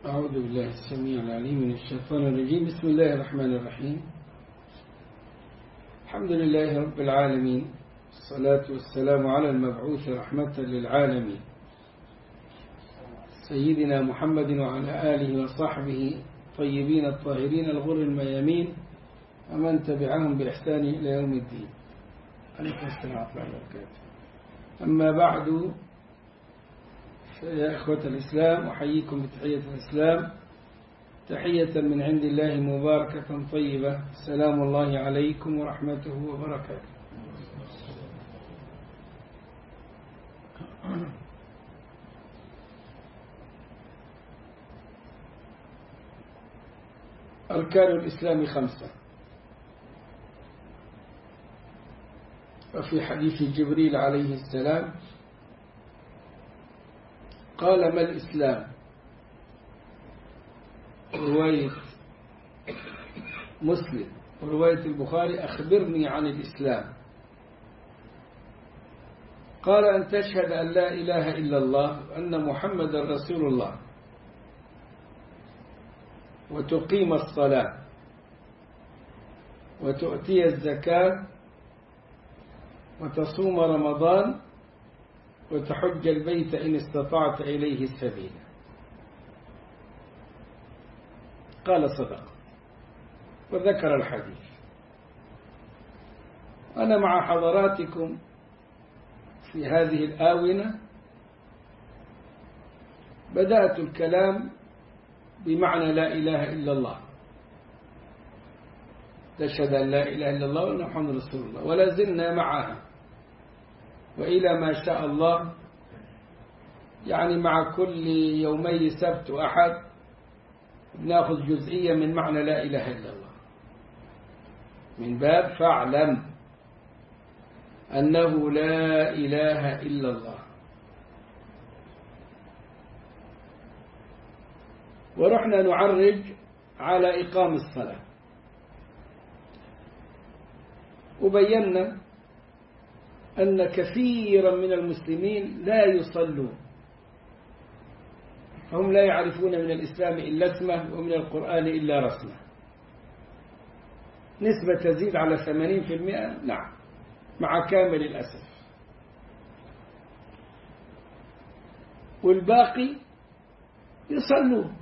أعوذ بالله السميع العليم من الشيطان الرجيم بسم الله الرحمن الرحيم الحمد لله رب العالمين الصلاة والسلام على المبعوث رحمة للعالمين سيدنا محمد وعلى آله وصحبه طيبين الطاهرين الغر الميامين ومن تبعهم بإحسان إلى يوم الدين عليكم السلام ورحمة الله وبركاته أما بعد يا إخوة الإسلام أحييكم بتحية الإسلام تحية من عند الله مباركة طيبة سلام الله عليكم ورحمته وبركاته أركان الإسلام خمسة وفي حديث جبريل عليه السلام قال ما الإسلام رواية مسلم ورواية البخاري أخبرني عن الإسلام قال أن تشهد أن لا إله إلا الله وأن محمد رسول الله وتقيم الصلاة وتؤتي الزكاة وتصوم رمضان وتحج البيت إن استطعت إليه سبيلا قال صدق وذكر الحديث أنا مع حضراتكم في هذه الآونة بدأت الكلام بمعنى لا إله إلا الله تشهد أن لا إله إلا الله وأن محمد رسول الله ولا زلنا معها وإلى ما شاء الله يعني مع كل يومي سبت وأحد ناخذ جزئية من معنى لا إله إلا الله من باب فاعلم أنه لا إله إلا الله ورحنا نعرج على إقام الصلاة وبينا أن كثيرا من المسلمين لا يصلون هم لا يعرفون من الإسلام إلا اسمه ومن القرآن إلا رسمه نسبة تزيد على 80% نعم مع كامل الأسف والباقي يصلون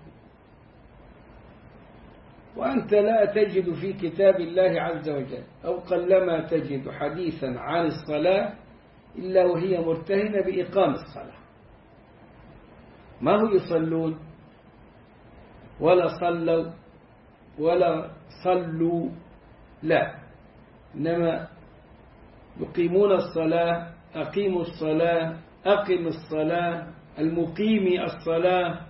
وأنت لا تجد في كتاب الله عز وجل أو قلما تجد حديثا عن الصلاة إلا وهي مرتهنة بإقام الصلاة ما هو يصلون ولا صلوا ولا صلوا لا إنما يقيمون الصلاة أقيموا الصلاة أقم الصلاة المقيم الصلاة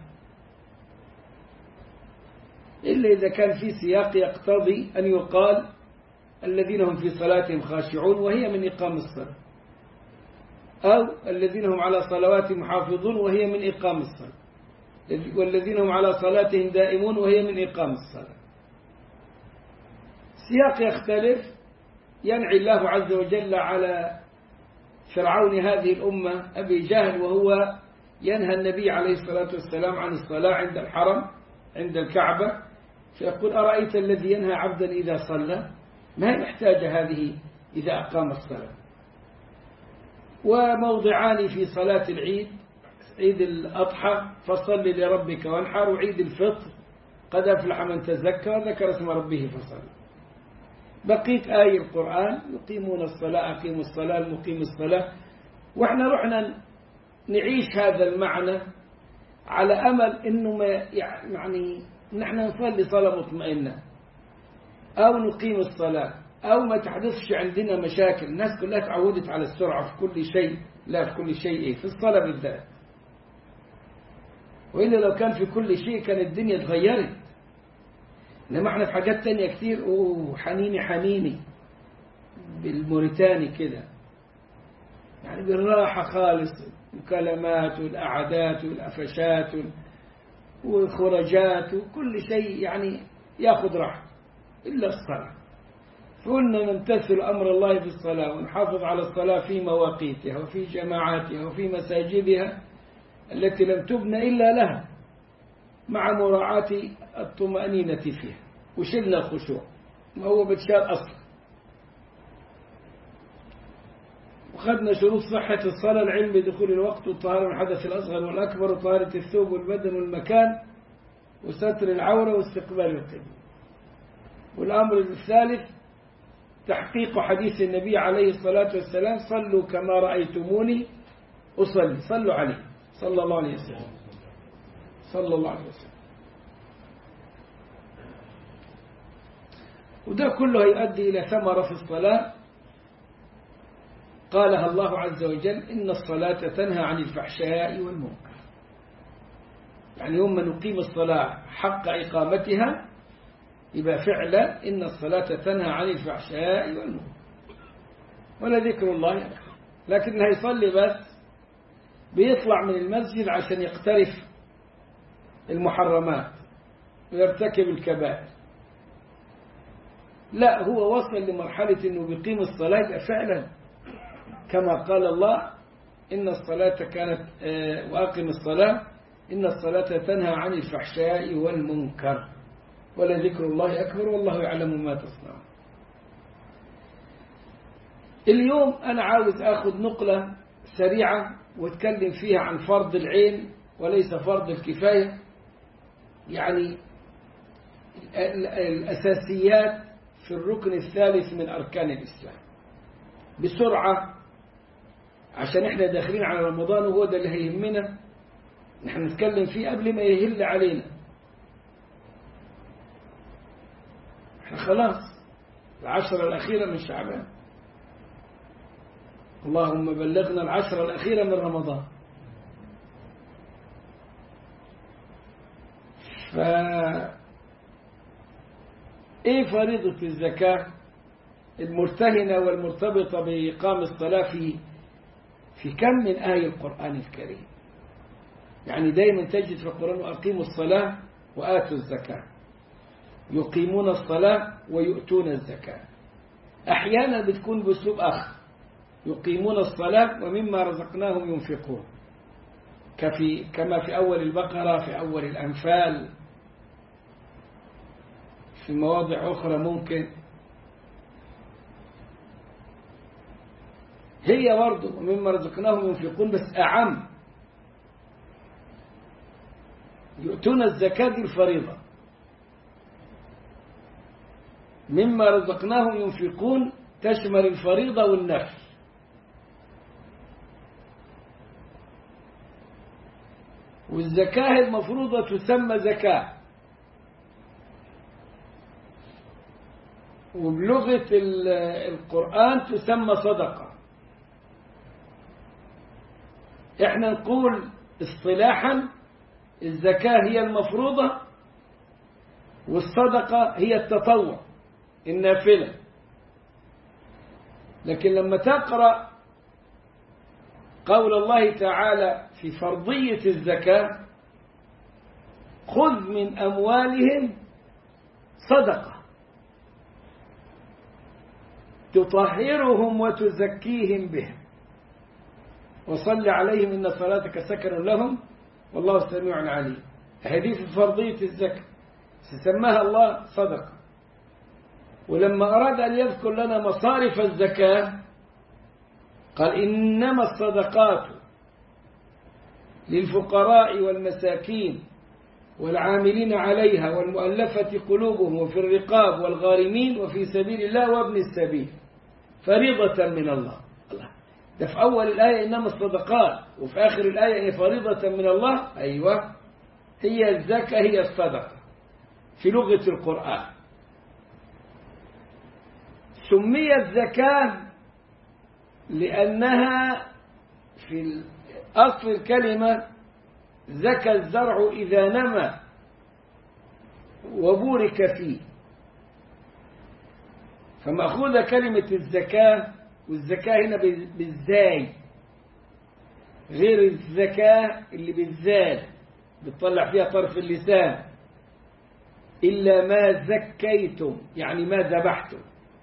إلا إذا كان في سياق يقتضي أن يقال الذين هم في صلاتهم خاشعون وهي من إقام الصلاة أو الذين هم على صلواتهم محافظون وهي من إقام الصلاة والذين هم على صلاتهم دائمون وهي من إقام الصلاة سياق يختلف ينعي الله عز وجل على فرعون هذه الأمة أبي جهل وهو ينهى النبي عليه الصلاة والسلام عن الصلاة عند الحرم عند الكعبة فيقول أرأيت الذي ينهى عبدا إذا صلى ما يحتاج هذه إذا أقام الصلاة وموضعان في صلاة العيد عيد الأضحى فصل لربك وانحر وعيد الفطر قد أفلح من تزكى ذكر اسم ربه فصل بقيت آية القرآن يقيمون الصلاة أقيموا الصلاة المقيم الصلاة وإحنا رحنا نعيش هذا المعنى على أمل أنه ما يعني نحن نصلي صلاة مطمئنة أو نقيم الصلاة أو ما تحدثش عندنا مشاكل الناس كلها تعودت على السرعة في كل شيء لا في كل شيء إيه في الصلاة بالذات وإلا لو كان في كل شيء كانت الدنيا اتغيرت إنما احنا في حاجات تانية كتير أوه حنيني حنيني بالموريتاني كده يعني بالراحة خالص المكالمات والقعدات والقفشات والخرجات وكل شيء يعني ياخذ راحته إلا الصلاة فقلنا نمتثل أمر الله في الصلاة ونحافظ على الصلاة في مواقيتها وفي جماعاتها وفي مساجدها التي لم تبنى إلا لها مع مراعاة الطمأنينة فيها وشلنا الخشوع ما هو بتشال أصلا وخدنا شروط صحة الصلاة العلم بدخول الوقت والطهارة من الحدث الأصغر والأكبر وطهارة الثوب والبدن والمكان وستر العورة واستقبال القبلة والأمر الثالث تحقيق حديث النبي عليه الصلاة والسلام صلوا كما رأيتموني أصلي صلوا عليه صلى الله عليه وسلم صلى الله عليه وسلم وده كله يؤدي إلى ثمرة في الصلاة قالها الله عز وجل إن الصلاة تنهى عن الفحشاء والمنكر يعني يوم ما نقيم الصلاة حق إقامتها يبقى فعلا إن الصلاة تنهى عن الفحشاء والمنكر ولا ذكر الله لكن هيصلي بس بيطلع من المسجد عشان يقترف المحرمات ويرتكب الكبائر لا هو وصل لمرحلة أنه بيقيم الصلاة فعلا كما قال الله إن الصلاة كانت وأقم الصلاة إن الصلاة تنهى عن الفحشاء والمنكر ولذكر الله أكبر والله يعلم ما تصنعون اليوم أنا عاوز أخذ نقلة سريعة واتكلم فيها عن فرض العين وليس فرض الكفاية يعني الأساسيات في الركن الثالث من أركان الإسلام بسرعة عشان احنا داخلين على رمضان وهو ده اللي هيهمنا نحن نتكلم فيه قبل ما يهل علينا احنا خلاص العشرة الأخيرة من شعبان اللهم بلغنا العشرة الأخيرة من رمضان ف ايه فريضة الزكاة المرتهنة والمرتبطة بإقام الصلاة في في كم من آية القرآن الكريم يعني دايما تجد في القرآن وأقيموا الصلاة وآتوا الزكاة يقيمون الصلاة ويؤتون الزكاة أحيانا بتكون بأسلوب آخر يقيمون الصلاة ومما رزقناهم ينفقون كفي كما في أول البقرة في أول الأنفال في مواضع أخرى ممكن هي برضه ومما رزقناهم ينفقون بس أعم يؤتون الزكاة دي الفريضة مما رزقناهم ينفقون تشمل الفريضة والنفل والزكاة المفروضة تسمى زكاة وبلغة القرآن تسمى صدقة احنا نقول اصطلاحا الزكاة هي المفروضة والصدقة هي التطوع النافلة لكن لما تقرأ قول الله تعالى في فرضية الزكاة خذ من أموالهم صدقة تطهرهم وتزكيهم بها وصل عليهم إن صلاتك سكن لهم والله سميع عليم هذه في فرضية الزكاة سماها الله صدقة ولما أراد أن يذكر لنا مصارف الزكاة قال إنما الصدقات للفقراء والمساكين والعاملين عليها والمؤلفة قلوبهم وفي الرقاب والغارمين وفي سبيل الله وابن السبيل فريضة من الله الله ده في أول الآية إنما الصدقات وفي آخر الآية هي فريضة من الله أيوة هي الزكاة هي الصدقة في لغة القرآن سميت زكاة لأنها في أصل الكلمة زكى الزرع إذا نمى وبورك فيه فمأخوذة كلمة الزكاة والزكاة هنا بالزاي غير الزكاة اللي بالزال بتطلع فيها طرف اللسان إلا ما زكيتم يعني ما ذبحتم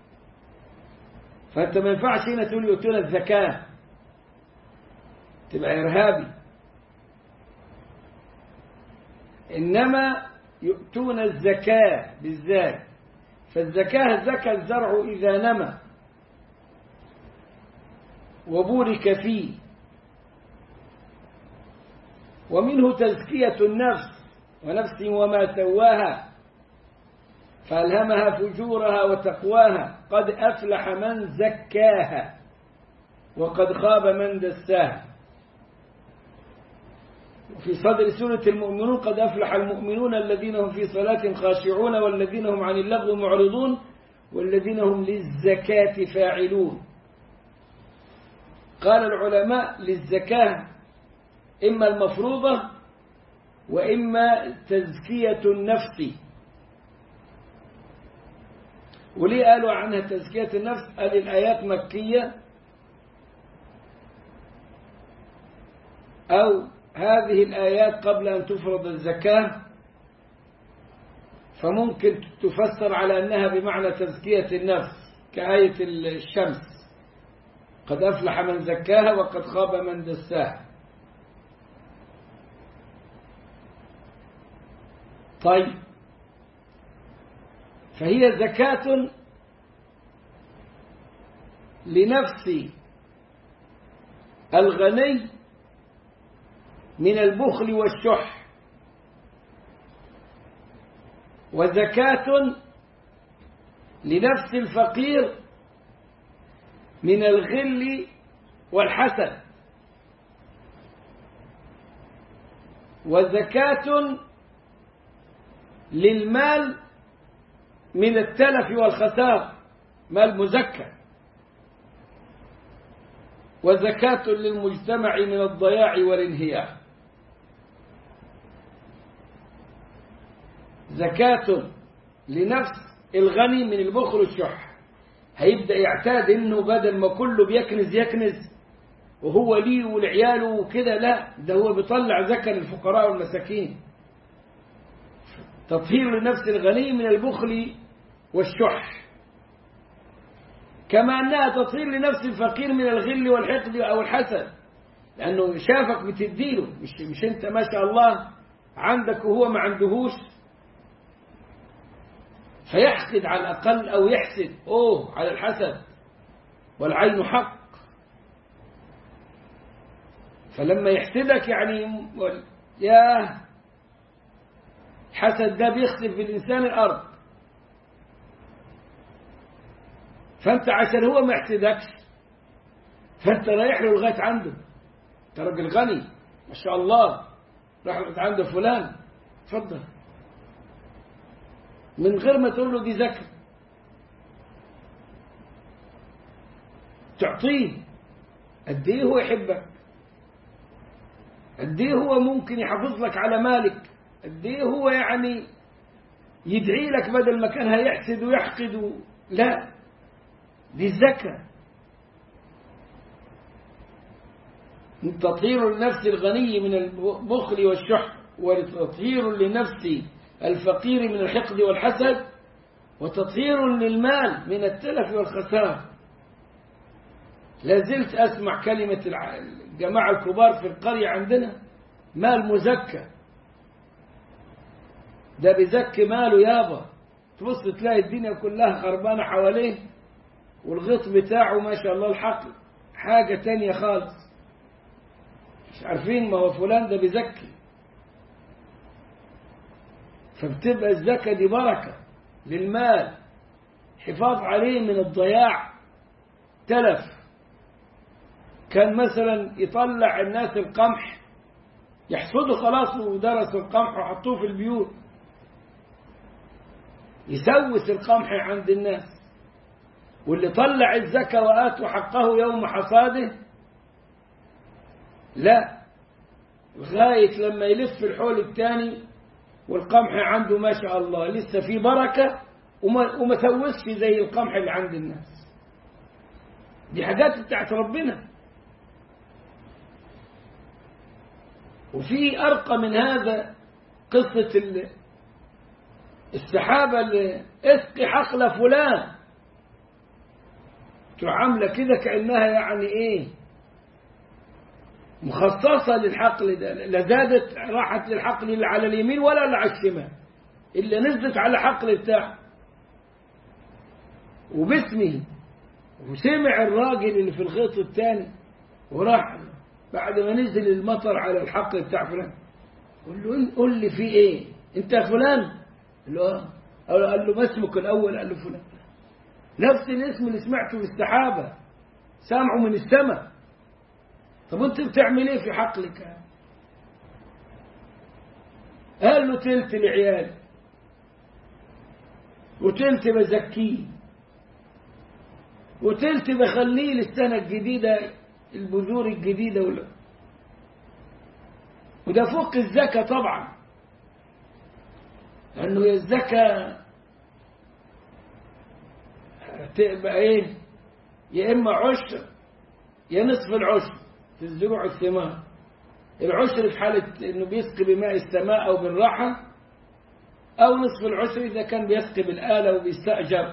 فأنت ما ينفعش هنا تقول يؤتون الزكاة تبقى إرهابي إنما يؤتون الزكاة بالذات فالزكاة زكى الزرع إذا نمى وبورك فيه ومنه تزكية النفس ونفس وما سواها فألهمها فجورها وتقواها قد أفلح من زكاها وقد خاب من دساها في صدر سورة المؤمنون قد أفلح المؤمنون الذين هم في صلاة خاشعون والذين هم عن اللغو معرضون والذين هم للزكاة فاعلون قال العلماء للزكاة إما المفروضة وإما تزكية النفس وليه قالوا عنها تزكية النفس قال الآيات مكية أو هذه الآيات قبل أن تفرض الزكاة فممكن تفسر على أنها بمعنى تزكية النفس كآية الشمس قد أفلح من زكاها وقد خاب من دساها طيب فهي زكاة لنفس الغني من البخل والشح وزكاة لنفس الفقير من الغل والحسد وزكاة للمال من التلف والخسار مال مزكى وزكاة للمجتمع من الضياع والانهيار زكاة لنفس الغني من البخل والشح هيبدأ يعتاد انه بدل ما كله بيكنز يكنز وهو ليه ولعياله وكده لا ده هو بيطلع زكاة للفقراء والمساكين تطهير لنفس الغني من البخل والشح كما أنها تطهير لنفس الفقير من الغل والحقد أو الحسد لأنه شافك بتديله مش, مش أنت ما شاء الله عندك وهو ما عندهوش فيحقد على الأقل أو يحسد أوه على الحسد والعين حق فلما يحسدك يعني يا حسد ده بيخسف في الإنسان الأرض فأنت عشان هو ما يحسدكش فأنت رايح له لغاية عنده أنت راجل غني ما شاء الله راح لغاية عند فلان اتفضل من غير ما تقول له دي زكاة تعطيه قد ايه هو يحبك قد ايه هو ممكن يحافظ لك على مالك قد ايه هو يعني يدعي لك بدل ما كان هيحسد ويحقد و... لا دي الزكاة تطهير النفس الغني من البخل والشح وتطهير لنفس الفقير من الحقد والحسد وتطهير للمال من التلف والخسارة لازلت أسمع كلمة الجماعة الكبار في القرية عندنا مال مزكى ده بيزكي ماله يابا تبص تلاقي الدنيا كلها خربانة حواليه والغط بتاعه ما شاء الله الحق حاجة تانية خالص مش عارفين ما هو فلان ده بيزكي فبتبقى الزكاة دي بركة للمال حفاظ عليه من الضياع تلف كان مثلا يطلع الناس القمح يحصدوا خلاص ودرسوا القمح وحطوه في البيوت يسوس القمح عند الناس واللي طلع الزكاة وآتوا حقه يوم حصاده لا لغاية لما يلف الحول الثاني والقمح عنده ما شاء الله لسه في بركة وما, وما سوسش زي القمح اللي عند الناس دي حاجات بتاعت ربنا وفي أرقى من هذا قصة السحابة اللي اسقي حقل فلان تروح عاملة كده كأنها يعني ايه مخصصة للحقل ده لا زادت راحت للحقل اللي على اليمين ولا اللي على الشمال اللي نزلت على حقل بتاعه وباسمه وسمع الراجل اللي في الخيط الثاني وراح بعد ما نزل المطر على الحقل بتاع فلان قال له قول لي في ايه انت يا فلان قال له اه قال له ما اسمك الاول قال له فلان نفس الاسم اللي سمعته من السحابه سامعه من السماء طب انت بتعمل ايه في حقلك قال له تلت العيال وتلت بزكيه وتلت بخليه للسنة الجديدة البذور الجديدة ولا وده فوق الزكاة طبعا لأنه الزكاة تبقى ايه يا إما عشر يا نصف العشر في الزروع الثمار العشر في حالة انه بيسقي بماء السماء او بالراحة او نصف العشر اذا كان بيسقي بالآلة وبيستأجر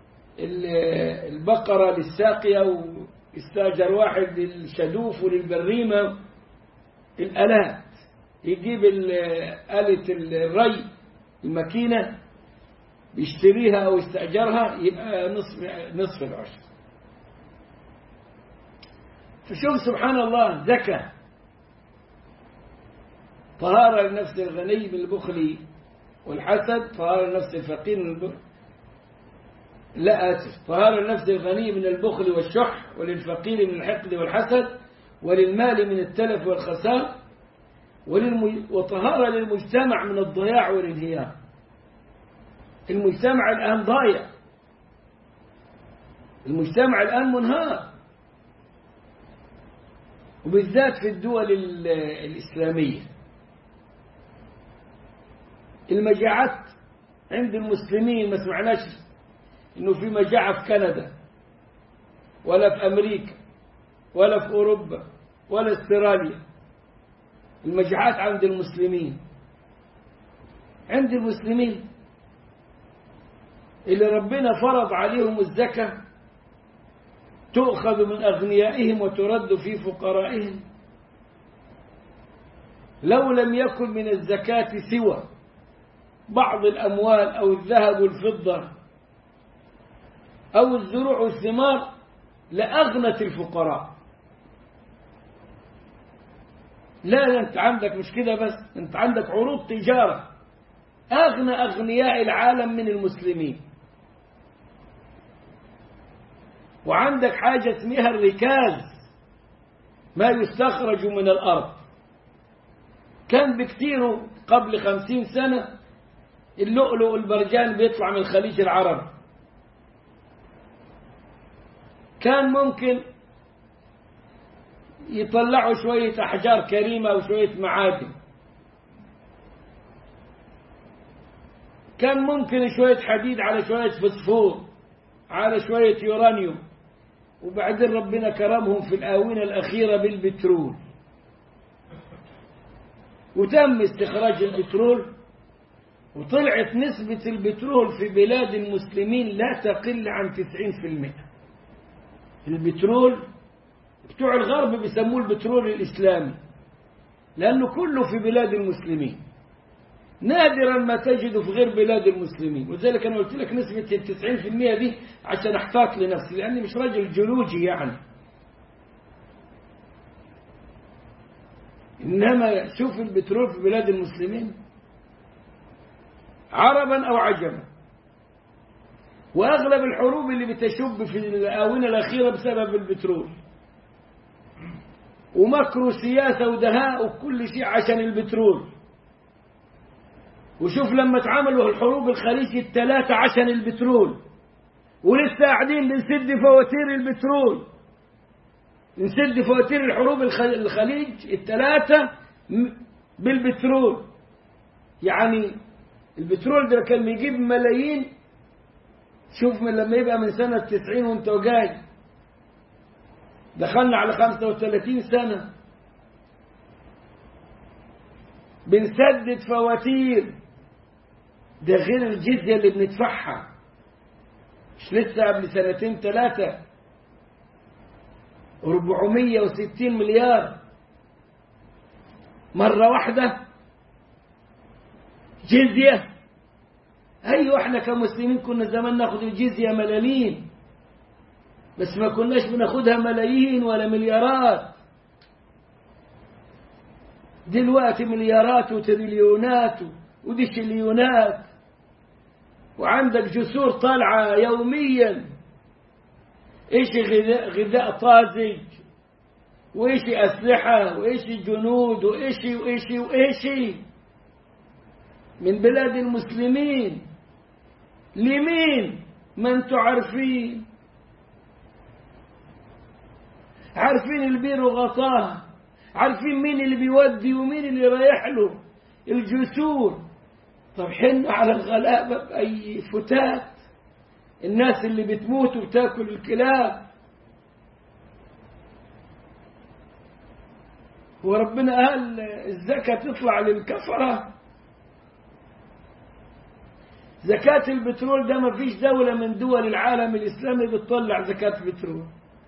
البقرة للساقية ويستأجر واحد للشدوف وللبريمة الآلات يجيب آلة الري الماكينة بيشتريها أو يستأجرها يبقى نصف نصف العشر فشوف سبحان الله زكاة طهارة لنفس الغني من البخل والحسد طهارة لنفس الفقير من البخل لا آسف طهارة لنفس الغني من البخل والشح وللفقير من الحقد والحسد وللمال من التلف والخسار وللم... وطهارة للمجتمع من الضياع والانهيار المجتمع الآن ضايع المجتمع الآن منهار وبالذات في الدول الإسلامية المجاعات عند المسلمين ما سمعناش انه في مجاعة في كندا ولا في امريكا ولا في اوروبا ولا استراليا المجاعات عند المسلمين عند المسلمين اللي ربنا فرض عليهم الزكاة تؤخذ من أغنيائهم وترد في فقرائهم لو لم يكن من الزكاة سوى بعض الأموال أو الذهب والفضة أو الزروع والثمار لأغنت الفقراء لا أنت عندك مش كده بس أنت عندك عروض تجارة أغنى أغنياء العالم من المسلمين وعندك حاجة اسمها الركاز ما يستخرج من الأرض كان بكتيره قبل خمسين سنة اللؤلؤ والبرجان بيطلع من خليج العرب كان ممكن يطلعوا شوية أحجار كريمة وشوية معادن كان ممكن شوية حديد على شوية فسفور على شوية يورانيوم وبعدين ربنا كرمهم في الآونة الأخيرة بالبترول وتم استخراج البترول وطلعت نسبة البترول في بلاد المسلمين لا تقل عن 90% البترول بتوع الغرب بيسموه البترول الإسلامي لأنه كله في بلاد المسلمين نادرا ما تجده في غير بلاد المسلمين وذلك أنا قلت لك نسبة التسعين في المية دي عشان أحتاط لنفسي لأني مش راجل جيولوجي يعني إنما شوف البترول في بلاد المسلمين عربا أو عجبا وأغلب الحروب اللي بتشب في الآونة الأخيرة بسبب البترول ومكر وسياسة ودهاء وكل شيء عشان البترول وشوف لما اتعملوا الحروب الخليج الثلاثة عشان البترول ولسه قاعدين بنسد فواتير البترول نسد فواتير الحروب الخليج الثلاثة بالبترول يعني البترول ده كان بيجيب ملايين شوف من لما يبقى من سنة تسعين وانت جاي دخلنا على خمسة وثلاثين سنة بنسدد فواتير ده غير الجزية اللي بندفعها مش لسه قبل سنتين ثلاثة 460 مليار مرة واحدة جزية أيوة احنا كمسلمين كنا زمان ناخد الجزية ملالين بس ما كناش بناخدها ملايين ولا مليارات دلوقتي مليارات وتريليونات وديشليونات وعندك جسور طالعة يوميا ايش غذاء, غذاء طازج وايش أسلحة وايش جنود وايش وايش وايش من بلاد المسلمين لمين ما انتوا عارفين عارفين البير وغطاه عارفين مين اللي بيودي ومين اللي رايح له الجسور طب حن على الغلابة بأي فتات الناس اللي بتموت وبتاكل الكلاب وربنا قال الزكاة تطلع للكفرة زكاة البترول ده ما فيش دولة من دول العالم الإسلامي بتطلع زكاة بترول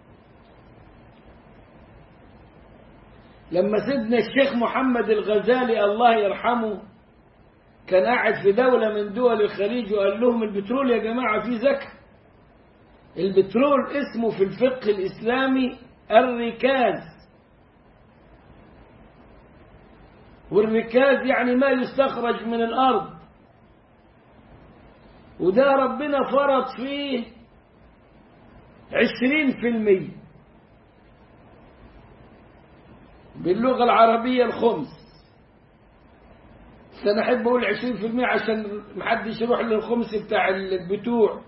لما سيدنا الشيخ محمد الغزالي الله يرحمه كان قاعد في دولة من دول الخليج وقال لهم البترول يا جماعة فيه زكاة البترول اسمه في الفقه الإسلامي الركاز والركاز يعني ما يستخرج من الأرض وده ربنا فرض فيه عشرين في المية باللغة العربية الخمس أنا أحب أقول عشرين في المية عشان محدش يروح للخمس بتاع البتوع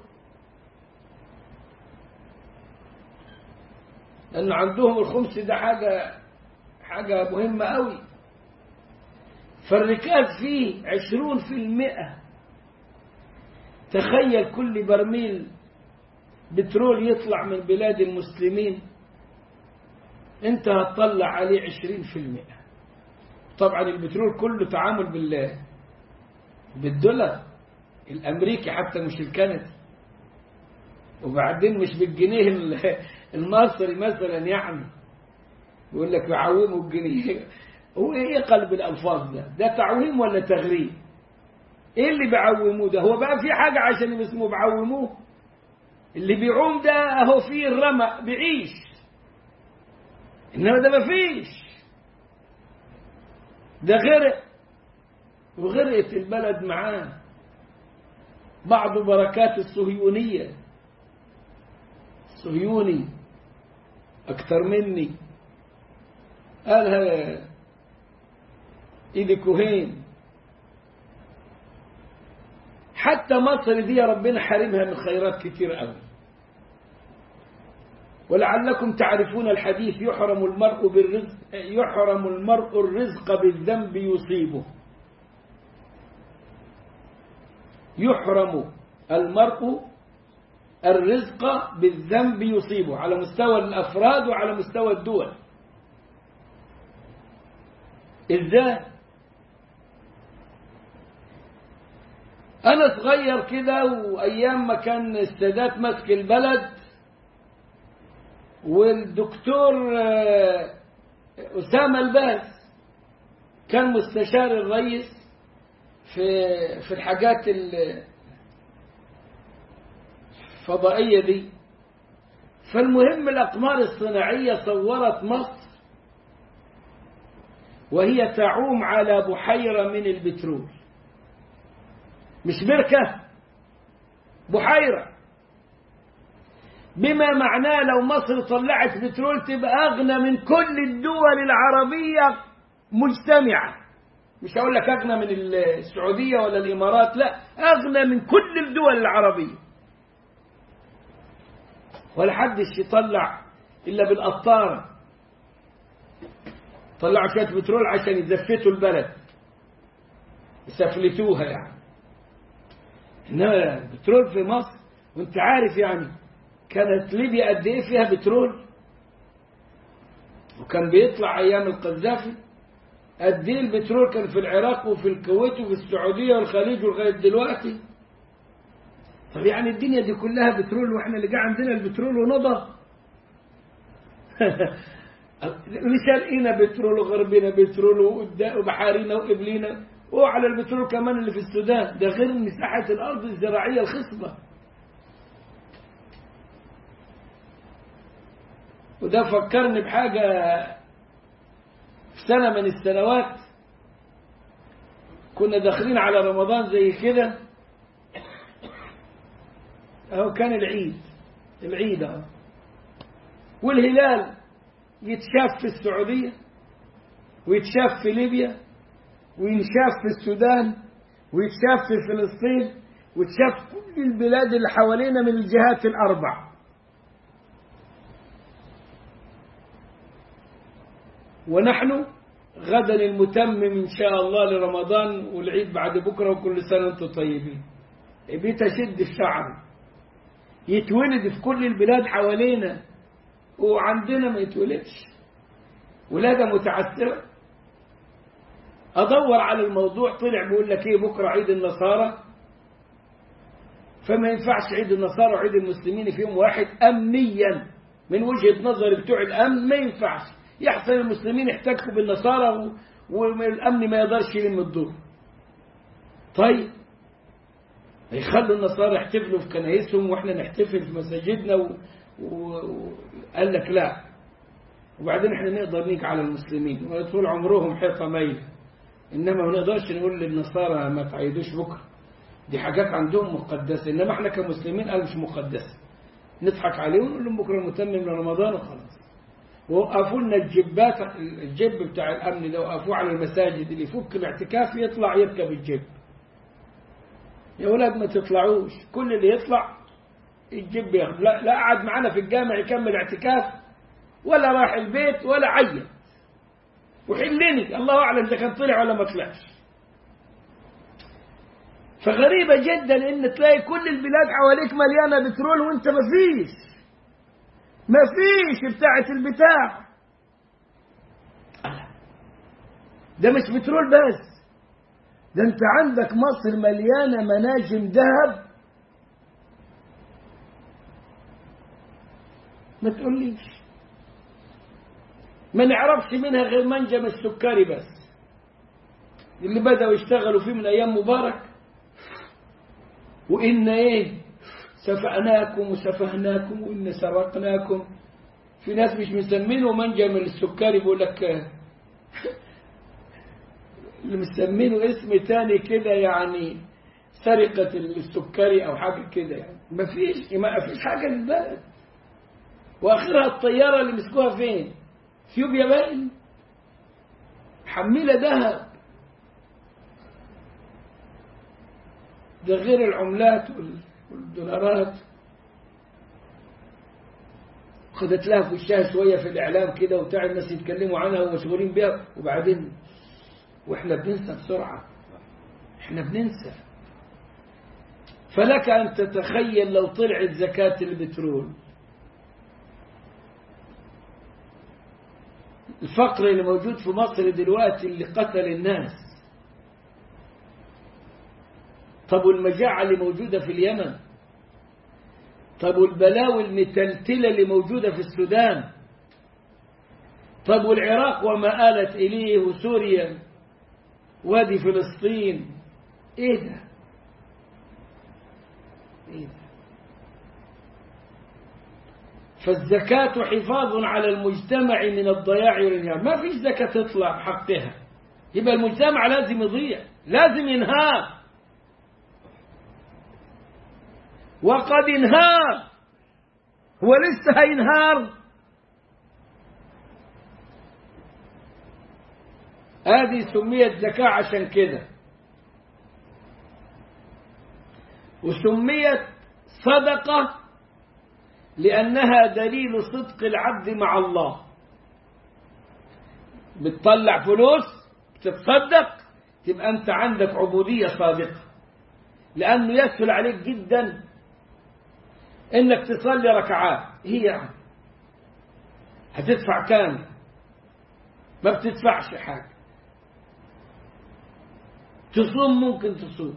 لأن عندهم الخمس ده حاجة حاجة مهمة قوي فالركاز فيه عشرون في المئة تخيل كل برميل بترول يطلع من بلاد المسلمين انت هتطلع عليه عشرين في المئة طبعا البترول كله تعامل بالله بالدولار الامريكي حتى مش الكندي وبعدين مش بالجنيه المصري مثلا يعني يقول لك بعوموا الجنيه هو ايه قلب الالفاظ ده ده تعويم ولا تغريب ايه اللي بيعوموه ده هو بقى في حاجه عشان اسمه بعوموه اللي بيعوم ده اهو فيه الرمق بيعيش انما ده مفيش ده غرق وغرقت البلد معاه بعض بركات الصهيونية الصهيوني أكثر مني قالها إيدي كوهين حتى مصر دي ربنا حارمها من خيرات كتير قوي ولعلكم تعرفون الحديث يحرم المرء بالرزق يحرم المرء الرزق بالذنب يصيبه يحرم المرء الرزق بالذنب يصيبه على مستوى الأفراد وعلى مستوى الدول ازاي انا صغير كده وايام ما كان السادات ماسك البلد والدكتور أسامة الباس كان مستشار الرئيس في في الحاجات الفضائية دي فالمهم الأقمار الصناعية صورت مصر وهي تعوم على بحيرة من البترول مش بركة بحيرة بما معناه لو مصر طلعت بترول تبقى أغنى من كل الدول العربية مجتمعة مش هقول لك أغنى من السعودية ولا الإمارات لا أغنى من كل الدول العربية ولا حدش يطلع إلا بالقطارة طلعوا شوية بترول عشان يزفتوا البلد يسفلتوها يعني إنما البترول في مصر وانت عارف يعني كانت ليبيا قد ايه فيها بترول وكان بيطلع ايام القذافي قد ايه البترول كان في العراق وفي الكويت وفي السعوديه والخليج ولغايه دلوقتي طب يعني الدنيا دي كلها بترول واحنا اللي جه عندنا البترول ونضى شرقنا بترول وغربنا بترول وبحارنا وقبلينا وعلى البترول كمان اللي في السودان ده غير مساحة الأرض الزراعية الخصبة وده فكرني بحاجة في سنة من السنوات كنا داخلين على رمضان زي كده اهو كان العيد العيد اهو والهلال يتشاف في السعودية ويتشاف في ليبيا وينشاف في السودان ويتشاف في فلسطين ويتشاف كل البلاد اللي حوالينا من الجهات الأربع ونحن غدا المتمم إن شاء الله لرمضان والعيد بعد بكرة وكل سنة وانتم طيبين بتشد الشعر يتولد في كل البلاد حوالينا وعندنا ما يتولدش ولادة متعسرة أدور على الموضوع طلع بيقول لك إيه بكرة عيد النصارى فما ينفعش عيد النصارى وعيد المسلمين في يوم واحد أمنيا من وجهة نظر بتوع الأمن ما ينفعش يحصل المسلمين يحتكوا بالنصارى والأمن ما يقدرش يلم الدور طيب يخلوا النصارى يحتفلوا في كنايسهم واحنا نحتفل في مساجدنا وقال و... و... لك لا وبعدين احنا نقدر نيجي على المسلمين وطول عمرهم حيطة ميلة انما ما نقدرش نقول للنصارى ما تعيدوش بكره دي حاجات عندهم مقدسة انما احنا كمسلمين قالوا مش مقدسة نضحك عليهم ونقول لهم بكره متمم لرمضان وخلاص ووقفوا لنا الجبات الجب بتاع الامن ده وقفوه على المساجد اللي يفك الاعتكاف يطلع يركب الجب يا ولاد ما تطلعوش كل اللي يطلع الجب ياخد لا, لا قعد معانا في الجامع يكمل اعتكاف ولا راح البيت ولا عيط وحلني الله اعلم اذا كان طلع ولا ما طلعش فغريبة جدا ان تلاقي كل البلاد حواليك مليانة بترول وانت ما فيش ما فيش بتاعة البتاع ده مش بترول بس ده انت عندك مصر مليانة مناجم ذهب ما تقوليش ما نعرفش منها غير منجم السكري بس اللي بدأوا يشتغلوا فيه من أيام مبارك وإن إيه سفعناكم وسفهناكم وإن سرقناكم في ناس مش مسمينه منجم السكري بيقول لك اللي مسمينه اسم تاني كده يعني سرقة السكري أو حاجة كده يعني ما فيش ما فيش حاجة للبلد وآخرها الطيارة اللي مسكوها فين؟ اثيوبيا باين حميلة ذهب ده غير العملات والدولارات خدت لها في وشها شوية في الإعلام كده وبتاع الناس يتكلموا عنها ومشغولين بيها وبعدين وإحنا بننسى بسرعة إحنا بننسى فلك أن تتخيل لو طلعت زكاة البترول الفقر اللي موجود في مصر دلوقتي اللي قتل الناس طب والمجاعة اللي موجودة في اليمن طب والبلاوي المتلتلة اللي موجودة في السودان طب والعراق وما آلت إليه وسوريا وادي فلسطين ايه ده ايه ده فالزكاة حفاظ على المجتمع من الضياع والانهيار ما فيش زكاة تطلع بحقها يبقى المجتمع لازم يضيع لازم ينهار وقد انهار هو لسه هينهار هذه سميت زكاة عشان كده وسميت صدقة لأنها دليل صدق العبد مع الله بتطلع فلوس بتتصدق تبقى أنت عندك عبودية صادقة لأنه يسهل عليك جدا إنك تصلي ركعات هي يعني هتدفع كام ما بتدفعش حاجة تصوم ممكن تصوم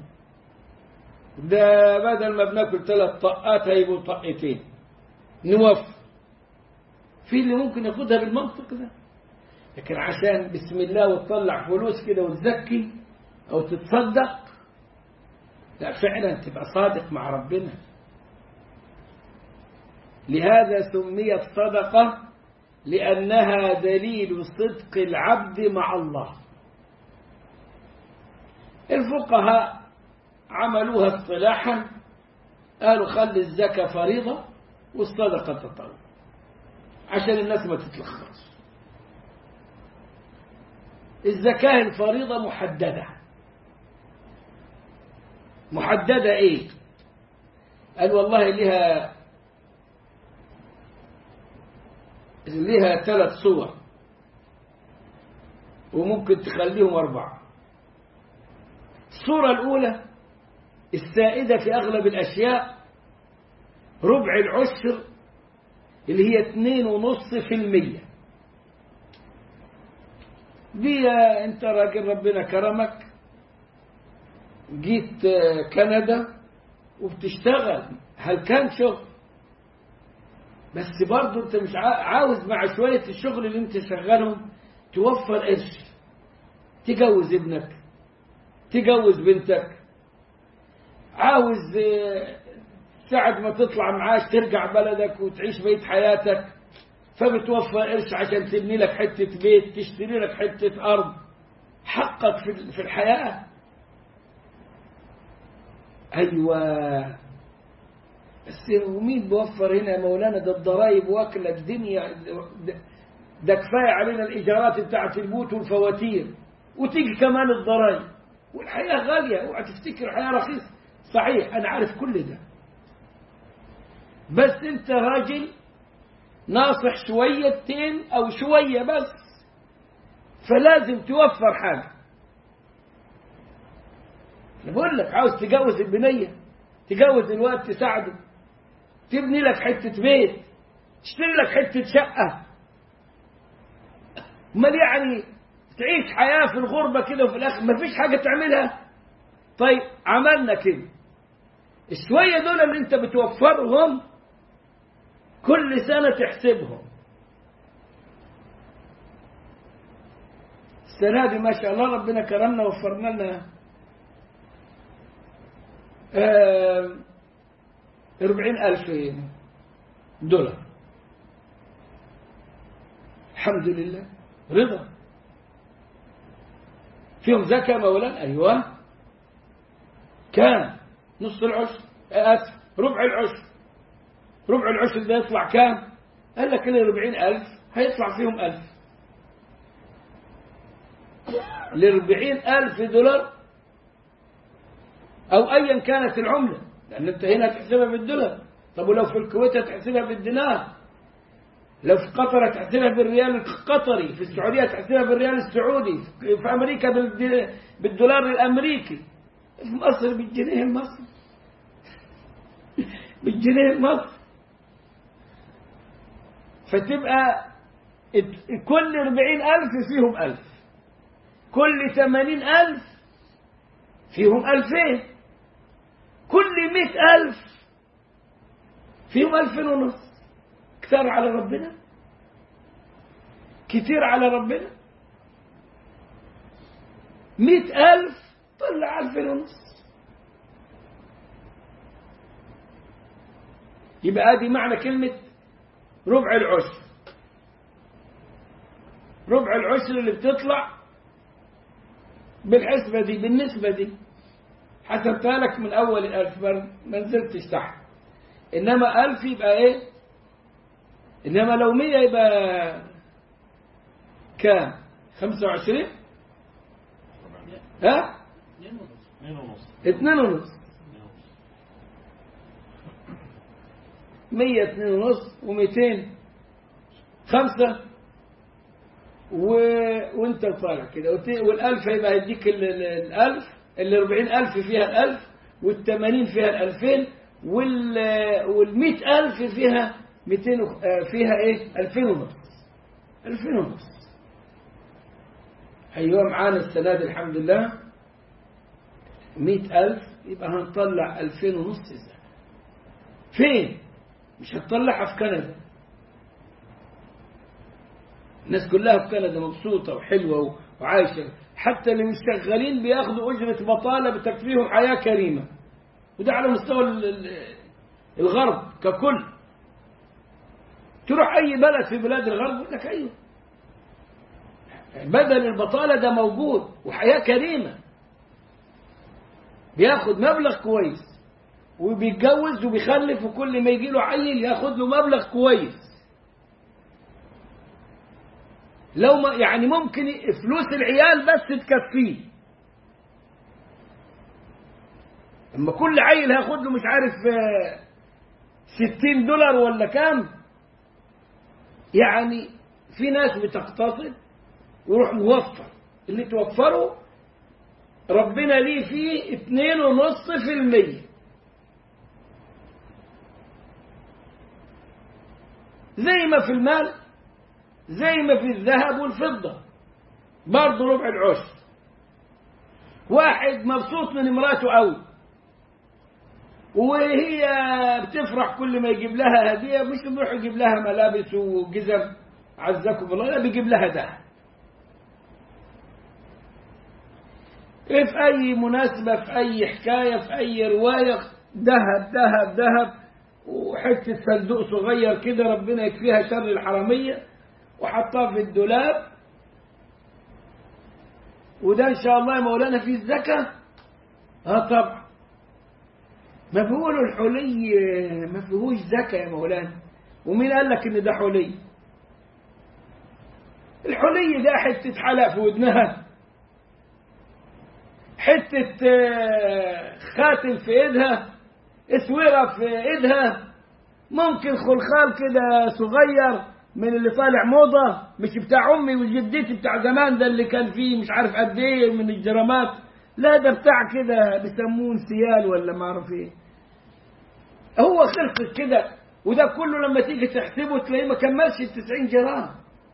ده بدل ما بناكل ثلاث طقات هيبقوا طقتين نوفر في اللي ممكن ياخدها بالمنطق ده لكن عشان بسم الله وتطلع فلوس كده وتزكي أو تتصدق لا فعلا تبقى صادق مع ربنا لهذا سميت صدقة لأنها دليل صدق العبد مع الله الفقهاء عملوها اصطلاحا قالوا خلي الزكاة فريضة والصدقة تطوع عشان الناس ما تتلخبطش الزكاة الفريضة محددة محددة ايه قال والله لها لها ثلاث صور وممكن تخليهم أربعة الصورة الأولى السائدة في أغلب الأشياء ربع العشر اللي هي اتنين ونص في المية دي انت راجل ربنا كرمك جيت كندا وبتشتغل هل كان شغل بس برضه انت مش عاوز مع شوية الشغل اللي انت شغالهم توفر قرش تجوز ابنك تجوز بنتك عاوز ساعة ما تطلع معاش ترجع بلدك وتعيش بيت حياتك فبتوفر قرش عشان تبني لك حتة بيت تشتري لك حتة أرض حقك في الحياة أيوة بس ومين بيوفر هنا يا مولانا ده الضرايب واكلة الدنيا ده كفاية علينا الإيجارات بتاعت البيوت والفواتير وتيجي كمان الضرايب والحياة غالية اوعى تفتكر الحياة رخيصة صحيح أنا عارف كل ده بس أنت راجل ناصح شويتين أو شوية بس فلازم توفر حاجة أنا بقول لك عاوز تجوز البنية تجوز الوقت تساعده تبني لك حتة بيت تشتري لك حتة شقة امال يعني تعيش حياة في الغربة كده وفي الآخر ما فيش حاجة تعملها طيب عملنا كده الشوية دول اللي انت بتوفرهم كل سنة تحسبهم السنة دي ما شاء الله ربنا كرمنا وفرنا لنا أربعين ألف دولار الحمد لله رضا فيهم زكاة مولا أيوة كام نص العشر آسف ربع العشر ربع العشر ده يطلع كام قال لك اللي ربعين ألف هيطلع فيهم ألف لربعين ألف دولار أو أيا كانت العملة لأن أنت هنا تحسبها بالدولار طب ولو في الكويت تحسبها بالدينار لو في قطر تحسبها بالريال القطري في السعودية تحسبها بالريال السعودي في أمريكا بالدولار الأمريكي في مصر بالجنيه المصري بالجنيه المصري فتبقى كل أربعين ألف فيهم ألف كل ثمانين ألف فيهم ألفين كل مئة ألف فيهم ألفين ونص كتار على ربنا كتير على ربنا مئة ألف طلع ألفين ونص يبقى هذه معنى كلمة ربع العشر ربع العشر اللي بتطلع بالحسبة دي بالنسبة دي حسبتها لك من أول الألف ما نزلتش تحت إنما ألف يبقى إيه إنما لو مية يبقى كام خمسة وعشرين ها اثنين ونص مية اثنين ونص ومئتين خمسة و... وانت طالع كده والألف هيبقى هيديك الألف اللي ربعين ألف فيها الألف والثمانين فيها الألفين وال... والمئة ألف فيها مئتين و... فيها ايه ألفين ونص ألفين ونص أيوة معانا السنة دي الحمد لله مئة ألف يبقى هنطلع ألفين ونص زكاة. فين مش هتطلعها في كندا الناس كلها في كندا مبسوطة وحلوة وعايشة حتى اللي مش شغالين بياخدوا أجرة بطالة بتكفيهم حياة كريمة وده على مستوى الغرب ككل تروح أي بلد في بلاد الغرب يقول لك أيوه بدل البطالة ده موجود وحياة كريمة بياخد مبلغ كويس وبيتجوز وبيخلف وكل ما يجي له عيل ياخد له مبلغ كويس لو ما يعني ممكن فلوس العيال بس تكفيه اما كل عيل هياخد له مش عارف ستين دولار ولا كام يعني في ناس بتقتصد ويروح موفر اللي توفره ربنا ليه فيه اتنين ونص في المية زي ما في المال زي ما في الذهب والفضة برضه ربع العشر واحد مبسوط من امراته قوي وهي بتفرح كل ما يجيب لها هدية مش بيروح يجيب لها ملابس وجزم عزكم الله لا بيجيب لها ذهب في أي مناسبة في أي حكاية في أي رواية ذهب ذهب ذهب وحتة صندوق صغير كده ربنا يكفيها شر الحرامية وحطها في الدولاب وده إن شاء الله يا مولانا فيه الزكاة اه طبعا ما بيقولوا الحلي ما فيهوش زكاة يا مولانا ومين قال لك ان ده حلي الحلي ده حتة حلق في ودنها حتة خاتم في ايدها اسورة في ايدها ممكن خلخال كده صغير من اللي طالع موضة مش بتاع امي وجدتي بتاع زمان ده اللي كان فيه مش عارف قد ايه من الجرامات لا ده بتاع كده بيسموه انسيال ولا ما اعرف ايه هو خلصت كده وده كله لما تيجي تحسبه تلاقيه ما كملش ال 90 جرام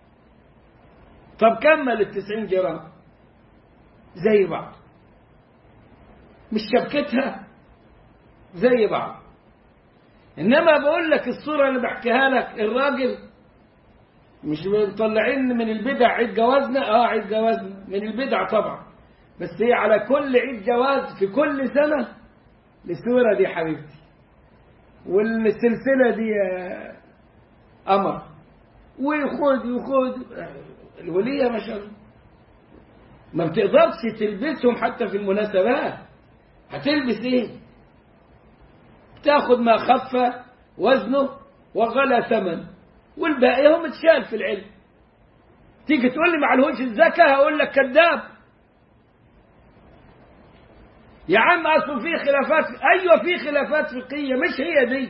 طب كمل ال 90 جرام زي بعض مش شبكتها زي بعض انما بقول لك الصوره اللي بحكيها لك الراجل مش مطلعين من البدع عيد جوازنا اه عيد جوازنا من البدع طبعا بس هي على كل عيد جواز في كل سنه الصوره دي حبيبتي والسلسله دي قمر ويخد يخد الوليه ما شاء الله ما بتقدرش تلبسهم حتى في المناسبات هتلبس ايه تاخد ما خف وزنه وغلى ثمن والباقي هم اتشال في العلم تيجي تقول لي معلهوش الزكاة هقول لك كذاب يا عم اصل في خلافات ايوه في خلافات فقهيه مش هي دي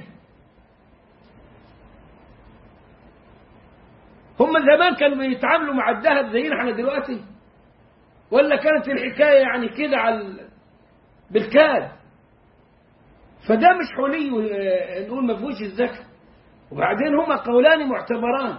هم زمان كانوا بيتعاملوا مع الذهب زينا احنا دلوقتي ولا كانت الحكايه يعني كده على بالكاد فده مش حلي نقول ما فيهوش الزكاه وبعدين هما قولان معتبران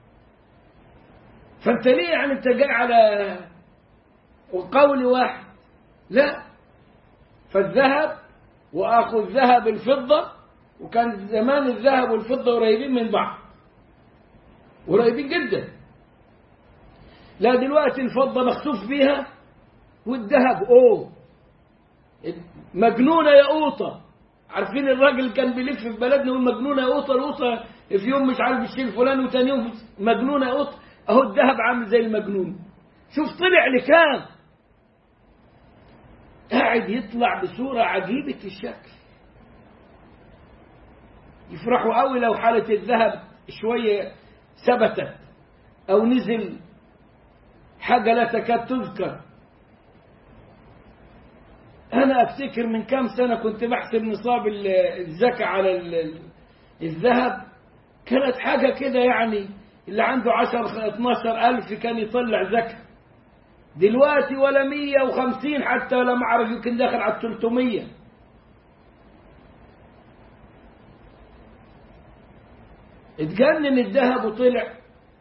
فانت ليه يعني انت جاي على قول واحد لا فالذهب واخو الذهب الفضه وكان زمان الذهب والفضه قريبين من بعض قريبين جدا لا دلوقتي الفضه مخسوف بيها والذهب اوه مجنونه يا قوطه عارفين الراجل كان بيلف في بلدنا يقول مجنونه يا قوطه القوطه في يوم مش عارف الشيء الفلاني وتاني يوم مجنونه يا قوطه اهو الذهب عامل زي المجنون شوف طلع لكام قاعد يطلع بصورة عجيبة الشكل يفرحوا قوي لو حالة الذهب شوية ثبتت أو نزل حاجة لا تكاد تذكر أنا أفتكر من كام سنة كنت بحسب نصاب الزكاة على الذهب كانت حاجة كده يعني اللي عنده عشر 12 ألف كان يطلع زكاة دلوقتي ولا مية وخمسين حتى ولا ما أعرف يمكن داخل على التلتمية اتجنن الذهب وطلع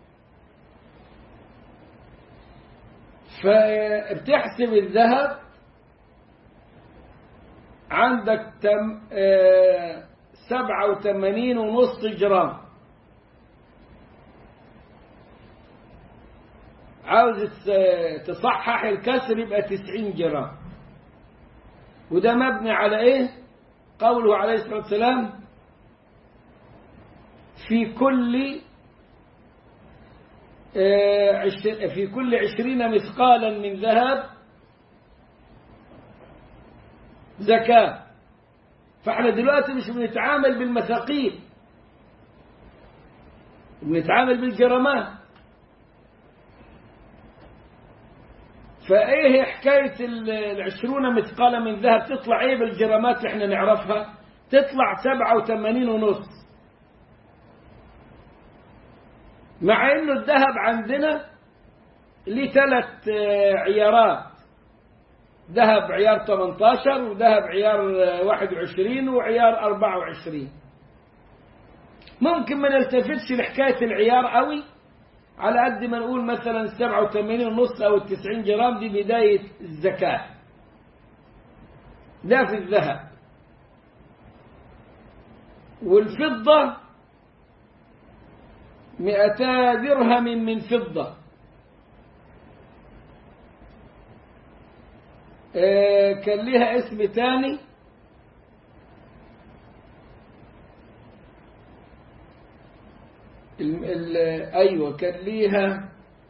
فبتحسب الذهب عندك تم اه سبعة وثمانين ونص جرام عاوز تس- تصحح الكسر يبقى 90 جرام وده مبني على ايه قوله عليه الصلاة والسلام في كل آه، عش- في كل عشرين مثقالا من ذهب زكاة فاحنا دلوقتي مش بنتعامل بالمثاقيل بنتعامل بالجرامات فايه حكاية ال- العشرون مثقالا من ذهب تطلع ايه بالجرامات اللي احنا نعرفها تطلع سبعة وثمانين ونص مع انه الذهب عندنا ليه ثلاث آه، عيارات ذهب عيار 18 وذهب عيار آه، 21 وعيار 24 ممكن ما نلتفتش لحكاية العيار قوي على قد ما نقول مثلا 87 ونص او 90 جرام دي بداية الزكاة ده في الذهب والفضة مئتا درهم من فضة آه، كان لها اسم تاني ال ال أيوة كان ليها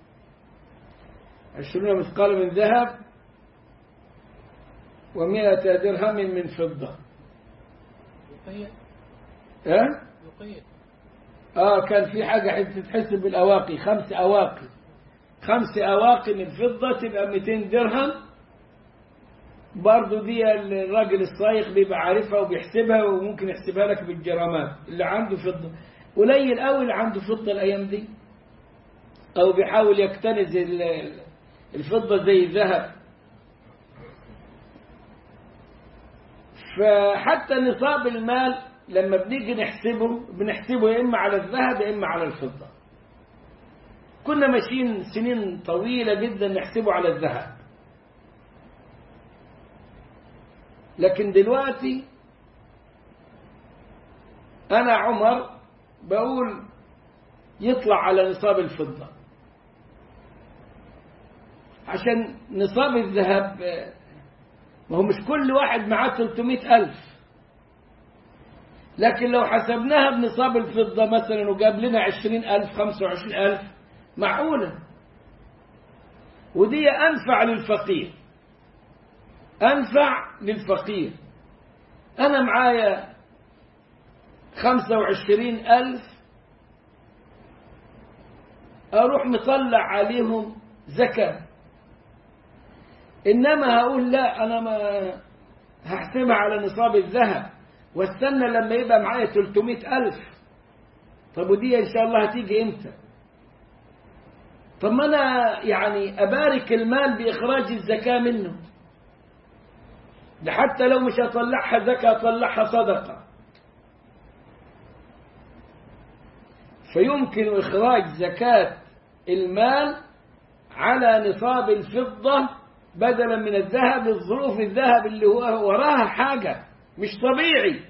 عشرون مثقال من ذهب ومئة درهم من فضة يقيد أه؟ يقيد اه كان في حاجة تتحسب بالأواقي خمس أواقي خمس أواقي من فضة تبقى 200 درهم برضو دي الراجل الصايغ بيبقى عارفها وبيحسبها وممكن يحسبها لك بالجرامات اللي عنده فضة قليل قوي اللي عنده فضة الأيام دي أو بيحاول يكتنز ال- الفضة زي الذهب فحتى نصاب المال لما بنيجي نحسبه بنحسبه يا إما على الذهب يا إما على الفضة كنا ماشيين سنين طويلة جدا نحسبه على الذهب لكن دلوقتي أنا عمر بقول يطلع على نصاب الفضة عشان نصاب الذهب آه، ما هو مش كل واحد معاه 300 ألف لكن لو حسبناها بنصاب الفضة مثلا وجاب لنا 20 ألف 25 ألف معقولة ودي أنفع للفقير أنفع للفقير أنا معايا خمسة وعشرين ألف أروح مطلع عليهم زكاة إنما هقول لا أنا ما هحسبها على نصاب الذهب واستنى لما يبقى معايا 300 ألف طب ودي إن شاء الله هتيجي إمتى طب ما أنا يعني أبارك المال بإخراج الزكاة منه ده حتى لو مش هطلعها زكاة أطلعها صدقة فيمكن إخراج زكاة المال على نصاب الفضة بدلا من الذهب الظروف الذهب اللي هو وراها حاجة مش طبيعي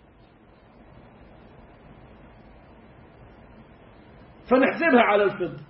فنحسبها على الفضة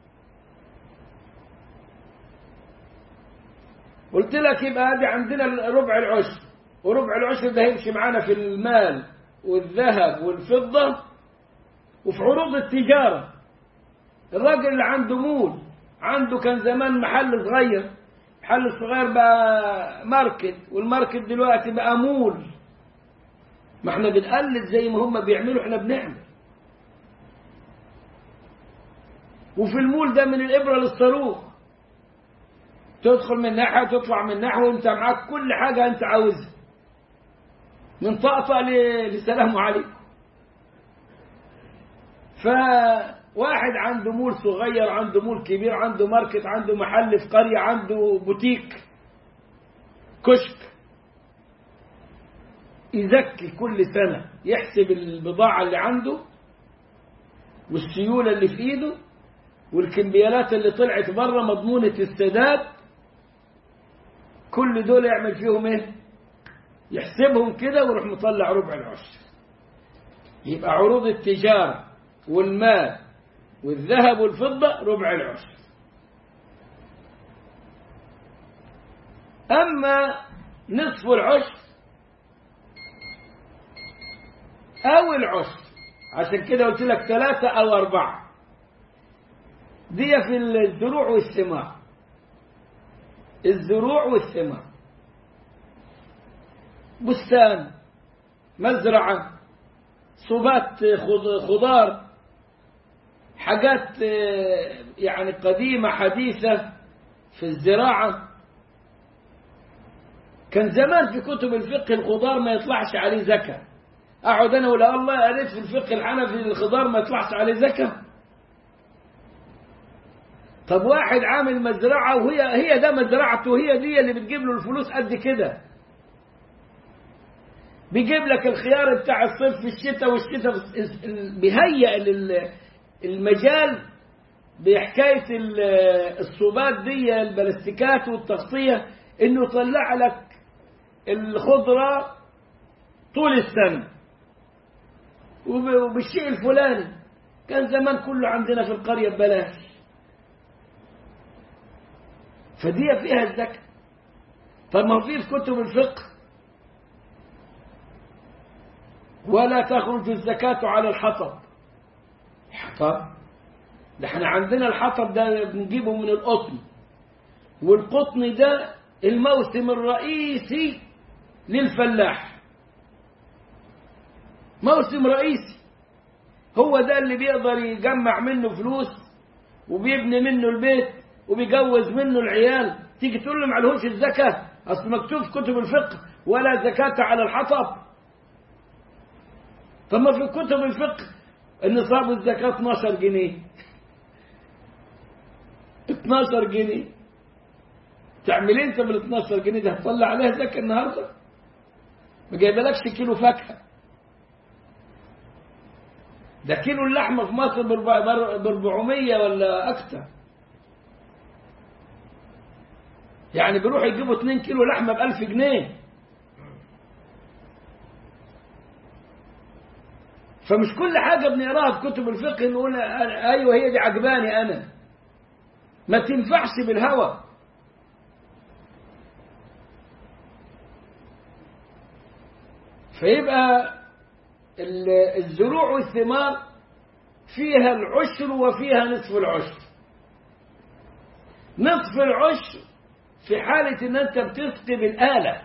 قلت لك يبقى ادي عندنا ربع العشر وربع العشر ده هيمشي معانا في المال والذهب والفضة وفي عروض التجارة الراجل اللي عنده مول عنده كان زمان محل صغير محل الصغير بقى ماركت والماركت دلوقتي بقى مول ما احنا بنقلد زي ما هم بيعملوا احنا بنعمل وفي المول ده من الإبرة للصاروخ تدخل من ناحية وتطلع من ناحية وانت معاك كل حاجة انت عاوزها من طقطقة ل- لسلام عليكم فواحد عنده مول صغير عنده مول كبير عنده ماركت عنده محل في قرية عنده بوتيك كشك يزكي كل سنة يحسب البضاعة اللي عنده والسيولة اللي في ايده والكمبيالات اللي طلعت بره مضمونة السداد كل دول يعمل فيهم ايه يحسبهم كده ويروح مطلع ربع العشر يبقى عروض التجارة والمال والذهب والفضة ربع العشر أما نصف العشر أو العشر عشان كده قلت لك ثلاثة أو أربعة دي في الزروع والثمار الزروع والثمار بستان مزرعة صوبات خض- خضار حاجات آه، يعني قديمة حديثة في الزراعة كان زمان في كتب الفقه الخضار ما يطلعش عليه زكاة أقعد أنا ولا الله قريت في الفقه الحنفي الخضار ما يطلعش عليه زكاة طب واحد عامل مزرعة وهي هي ده مزرعته هي دي اللي بتجيب له الفلوس قد كده بيجيب لك الخيار بتاع الصيف في الشتاء والشتاء في- ال- بيهيئ لل- المجال بحكاية ال- الصوبات دي البلاستيكات والتغطية انه يطلع لك الخضرة طول السنة وب- وبالشيء الفلاني كان زمان كله عندنا في القرية ببلاش فدي فيها الزكاة طب ما هو في في كتب الفقه ولا تخرج الزكاة على الحطب حطب ده احنا عندنا الحطب ده بنجيبه من القطن والقطن ده الموسم الرئيسي للفلاح موسم رئيسي هو ده اللي بيقدر يجمع منه فلوس وبيبني منه البيت وبيجوز منه العيال تيجي تقول له معلهوش الزكاة أصل مكتوب في كتب الفقه ولا زكاة على الحطب طب ما في كتب الفقه النصاب الزكاة 12 جنيه 12 جنيه تعمل إيه انت بال 12 جنيه ده هتطلع عليها زكاة النهارده ما جايبلكش كيلو فاكهة ده كيلو اللحمة في مصر ب 400 ولا أكتر يعني بيروحوا يجيبوا 2 كيلو لحمة ب 1000 جنيه فمش كل حاجة بنقراها في كتب الفقه نقول أيوة هي دي عجباني أنا ما تنفعش بالهوى فيبقى الزروع والثمار فيها العشر وفيها نصف العشر نصف العشر في حالة ان انت بتسقي بالآلة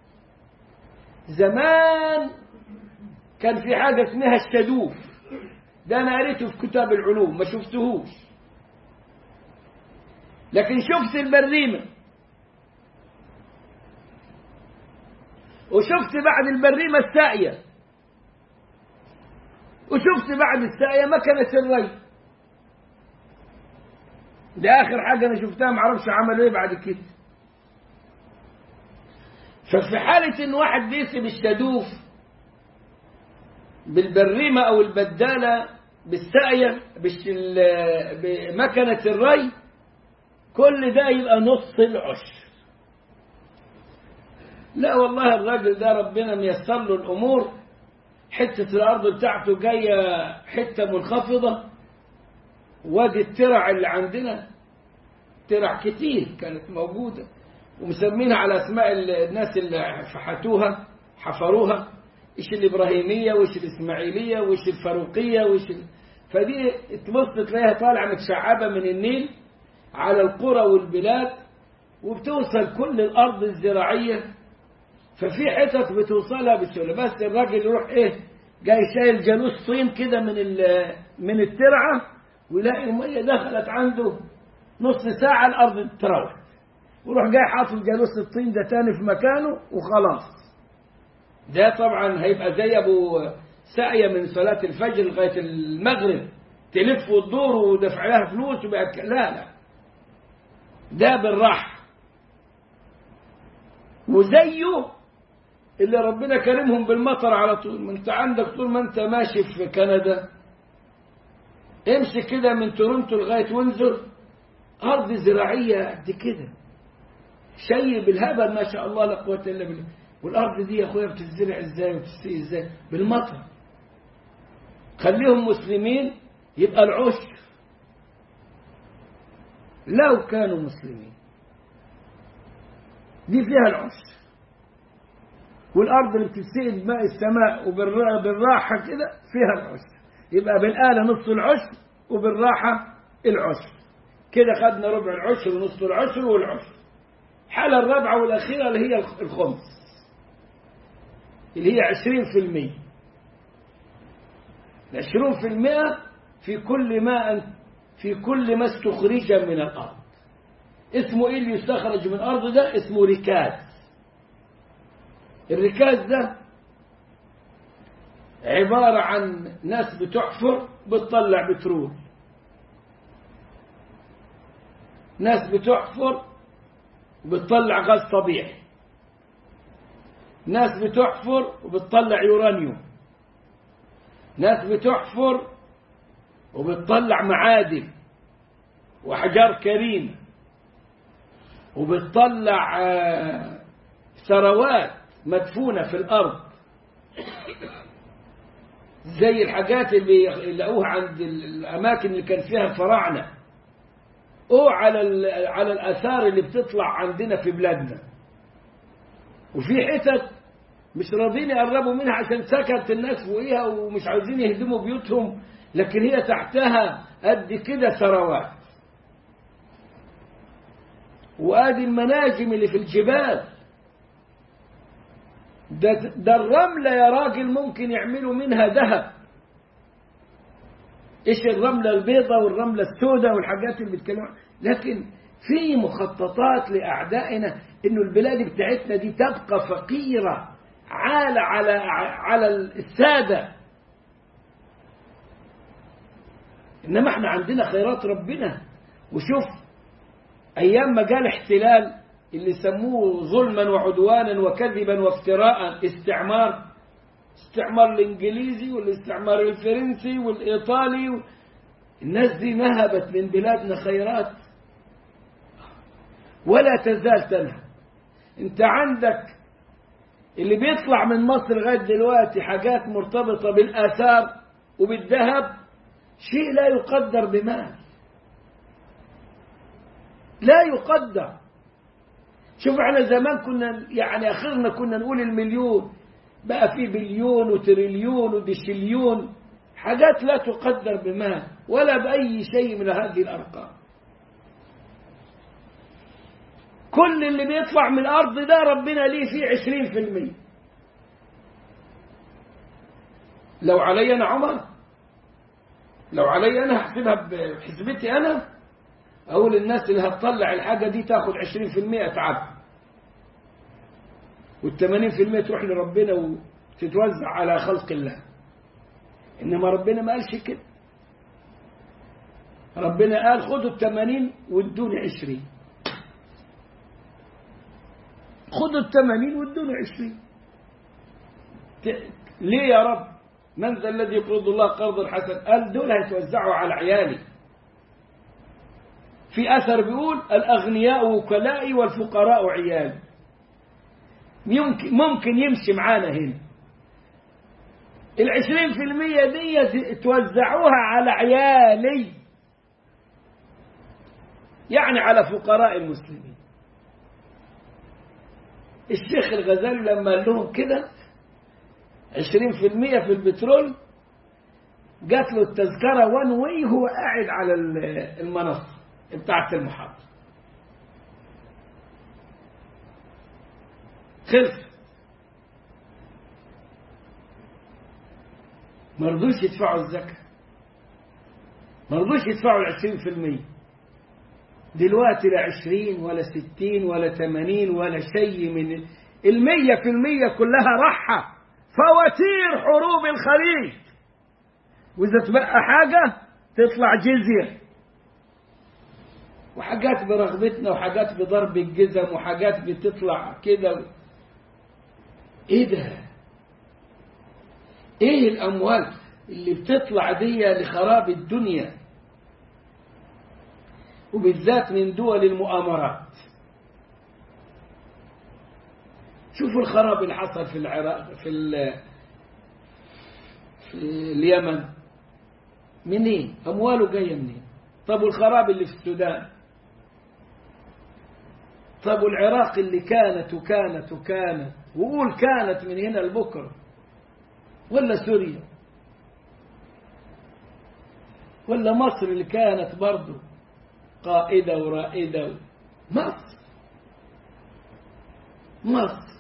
زمان كان في حاجة اسمها الشدوف ده انا قريته في كتاب العلوم ما شفتهوش لكن شفت البريمة وشفت بعد البريمة الساقية وشفت بعد الساقية مكنة الري ده آخر حاجة أنا شفتها معرفش عملوا إيه بعد كده ففي حالة إن واحد بيسي بالشدوف بالبريمة أو البدالة بالساقية بمكنة الري كل ده يبقى نص العشر لا والله الراجل ده ربنا ميسر له الأمور حتة الأرض بتاعته جاية حتة منخفضة وادي الترع اللي عندنا ترع كتير كانت موجودة ومسمينها على أسماء الناس اللي فحتوها حفروها إيش الإبراهيمية وإيش الإسماعيلية وإيش الفاروقية وإيش ال... فدي تبص تلاقيها طالعة متشعبة من النيل على القرى والبلاد وبتوصل كل الأرض الزراعية ففي حتت بتوصلها بسهولة بس الراجل يروح إيه جاي شايل جالوس طين كده من من الترعة ويلاقي المية دخلت عنده نص ساعة الأرض تروح ويروح جاي حاطط جالوس الطين ده تاني في مكانه وخلاص ده طبعا هيبقى زي أبو ساقية من صلاة الفجر لغاية المغرب تلف وتدور ودفع لها فلوس وبقى لا لا ده بالراحة وزيه اللي ربنا كرمهم بالمطر على طول ما انت عندك طول ما انت ماشي في كندا امشي كده من تورنتو لغاية وينزر أرض زراعية قد كده شيء بالهبل ما شاء الله لا قوة إلا بالله والأرض دي يا أخويا بتزرع إزاي وبتسقي إزاي بالمطر خليهم مسلمين يبقى العشر لو كانوا مسلمين دي فيها العشر والأرض اللي بتتسقي بماء السماء وبالراحة كده فيها العشر يبقى بالآلة نص العشر وبالراحة العشر كده خدنا ربع العشر ونص العشر والعشر الحالة الرابعة والأخيرة اللي هي الخمس اللي هي عشرين في المية العشرون في المئة في كل ما في كل ما استخرج من الأرض اسمه إيه اللي يستخرج من الأرض ده اسمه ركاز الركاز ده عبارة عن ناس بتحفر بتطلع بترول ناس بتحفر وبتطلع غاز طبيعي ناس بتحفر وبتطلع يورانيوم ناس بتحفر وبتطلع معادن وأحجار كريمة وبتطلع ثروات مدفونة في الأرض زي الحاجات اللي لقوها عند الأماكن اللي كان فيها الفراعنة أو على على الآثار اللي بتطلع عندنا في بلادنا وفي حتت مش راضين يقربوا منها عشان سكت الناس فوقيها ومش عايزين يهدموا بيوتهم لكن هي تحتها قد كده ثروات وادي المناجم اللي في الجبال ده, ده الرملة يا راجل ممكن يعملوا منها ذهب ايش الرملة البيضاء والرملة السوداء والحاجات اللي بيتكلموا لكن في مخططات لأعدائنا انه البلاد بتاعتنا دي تبقى فقيرة عالة على على السادة انما احنا عندنا خيرات ربنا وشوف ايام ما جاء الاحتلال اللي سموه ظلما وعدوانا وكذبا وافتراء استعمار استعمار الانجليزي والاستعمار الفرنسي والايطالي الناس دي نهبت من بلادنا خيرات ولا تزال تنهب انت عندك اللي بيطلع من مصر لغايه دلوقتي حاجات مرتبطه بالاثار وبالذهب شيء لا يقدر بمال لا يقدر شوف احنا زمان كنا يعني اخرنا كنا نقول المليون بقى في بليون وتريليون وديشليون حاجات لا تقدر بمال ولا بأي شيء من هذه الأرقام كل اللي بيطلع من الأرض ده ربنا ليه فيه عشرين في المية لو علي أنا عمر لو علي أنا هحسبها بحسبتي أنا أقول الناس اللي هتطلع الحاجة دي تاخد عشرين في المية تعب والثمانين في المية تروح لربنا وتتوزع على خلق الله إنما ربنا ما قالش كده ربنا قال خدوا الثمانين وادوني عشرين خدوا الثمانين وادوني عشرين ليه يا رب من ذا الذي يقرض الله قرضا حسنا قال دول هيتوزعوا على عيالي في أثر بيقول الأغنياء وكلائي والفقراء عيالي يمكن ممكن يمشي معانا هنا العشرين في المية دي توزعوها على عيالي يعني على فقراء المسلمين الشيخ الغزالي لما قال لهم كده عشرين في المية في البترول جات له التذكرة وان واي هو قاعد على المنصة بتاعت المحاضرة خلص ما رضوش يدفعوا الزكاة ما رضوش يدفعوا العشرين في المية دلوقتي لا عشرين ولا ستين ولا ثمانين ولا شيء من المية في المية كلها راحة فواتير حروب الخليج وإذا تبقى حاجة تطلع جزية وحاجات برغبتنا وحاجات بضرب الجزم وحاجات بتطلع كده ايه ده ايه الاموال اللي بتطلع دي لخراب الدنيا وبالذات من دول المؤامرات شوفوا الخراب اللي حصل في العراق في, في اليمن منين امواله جايه منين طب والخراب اللي في السودان طب والعراق اللي كانت وكانت وكانت وقول كانت من هنا لبكرة ولا سوريا ولا مصر اللي كانت برضه قائدة ورائدة مصر مصر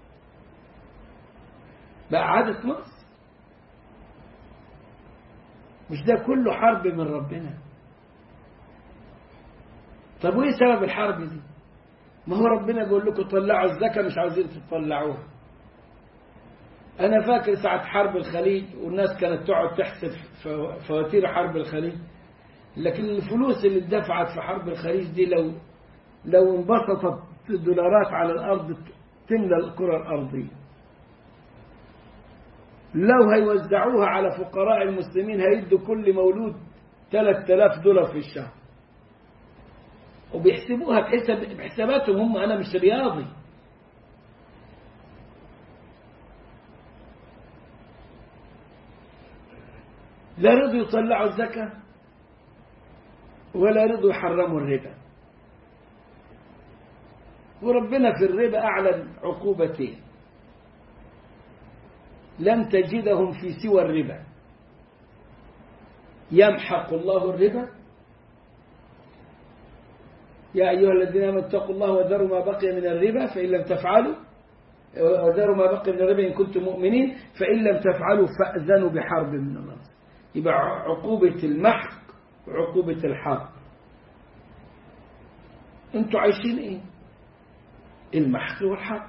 بقى عادة مصر مش ده كله حرب من ربنا طب وايه سبب الحرب دي ما هو ربنا بيقول لكم طلعوا الزكاة مش عاوزين تطلعوها أنا فاكر ساعة حرب الخليج والناس كانت تقعد تحسب فواتير حرب الخليج لكن الفلوس اللي اتدفعت في حرب الخليج دي لو لو انبسطت الدولارات على الأرض تملى الكرة الأرضية لو هيوزعوها على فقراء المسلمين هيدوا كل مولود 3000 دولار في الشهر وبيحسبوها بحسب بحساباتهم هم أنا مش رياضي لا رضوا يطلعوا الزكاة ولا رضوا يحرموا الربا وربنا في الربا أعلن عقوبتين لم تجدهم في سوى الربا يمحق الله الربا يا أيها الذين آمنوا اتقوا الله وذروا ما بقي من الربا فإن لم تفعلوا وذروا ما بقي من الربا إن كنتم مؤمنين فإن لم تفعلوا فأذنوا بحرب من الله يبقى عقوبة المحق وعقوبة الحرب انتوا عايشين ايه المحق والحرب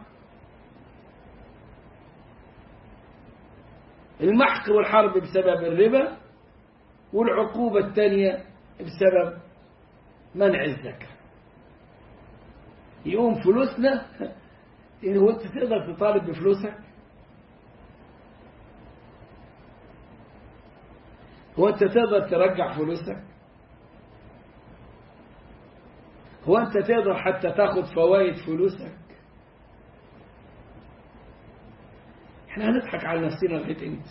المحق والحرب بسبب الربا والعقوبة الثانية بسبب منع الزكاة يقوم فلوسنا إن هو أنت تقدر تطالب بفلوسك هو أنت تقدر ترجع فلوسك هو أنت تقدر حتى تاخد فوائد فلوسك احنا هنضحك على نفسنا لغايه امتى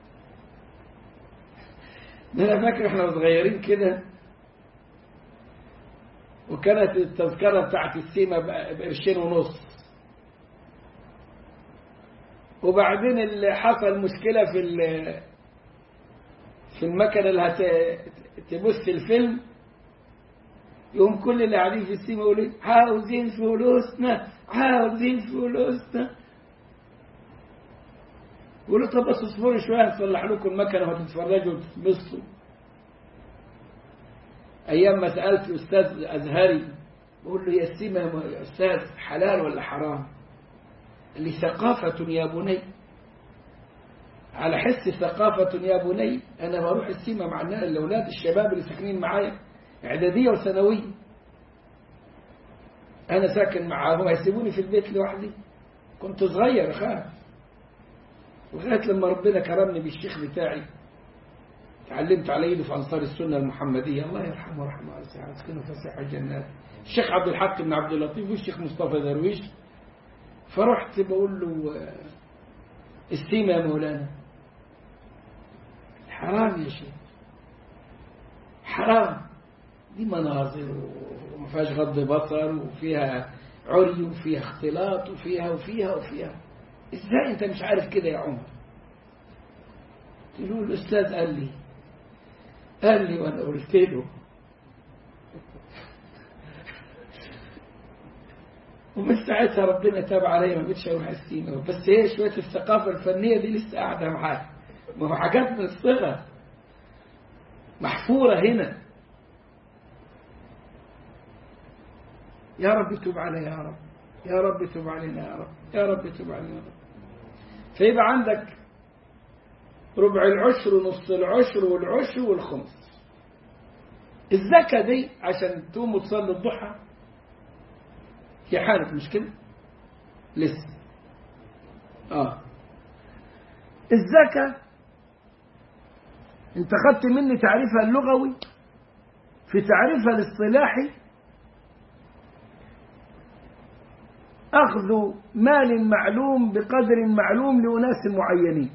انا فاكر احنا صغيرين كده وكانت التذكرة بتاعت السيما بقرشين ونص وبعدين اللي حصل مشكلة في في المكنة اللي هتبث الفيلم يقوم كل اللي قاعدين في السيما يقولوا عاوزين فلوسنا عاوزين فلوسنا يقولوا طب بس اصبروا شويه هتصلح لكم المكنه وهتتفرجوا وتتبسطوا ايام ما سالت استاذ ازهري بقول له يا السيما يا استاذ حلال ولا حرام قال لي ثقافه يا بني على حس ثقافة يا بني أنا بروح السيما مع الأولاد الشباب اللي ساكنين معايا إعدادية وثانوية أنا ساكن معاهم هيسيبوني في البيت لوحدي كنت صغير أخاف لغاية لما ربنا كرمني بالشيخ بتاعي تعلمت على ايده في أنصار السنة المحمدية الله يرحمه ورحمه واسعة اسكنه فسيح الجنات الشيخ عبد الحق بن عبد اللطيف والشيخ مصطفى درويش فرحت بقول له السيما يا مولانا حرام يا شيخ حرام دي مناظر وما فيهاش غض بصر وفيها عري وفيها اختلاط وفيها وفيها وفيها ازاي انت مش عارف كده يا عمر قلت له الاستاذ قال لي قال لي وانا قلت له ومن ساعتها ربنا تاب عليا ما بقتش اروح السيما بس هي شويه الثقافه الفنيه دي لسه قاعده معايا ما هو حاجات من الصغر محفوره هنا يا رب تب علي يا رب يا رب تب علينا يا رب يا رب تب علينا يا رب فيبقى عندك ربع العشر ونص العشر والعشر والخمس الزكاة دي عشان تقوم وتصلي الضحى هي حالة مش كده لسه اه الزكاة انت خدت مني تعريفها اللغوي في تعريفها الاصطلاحي أخذ مال معلوم بقدر معلوم لأناس معينين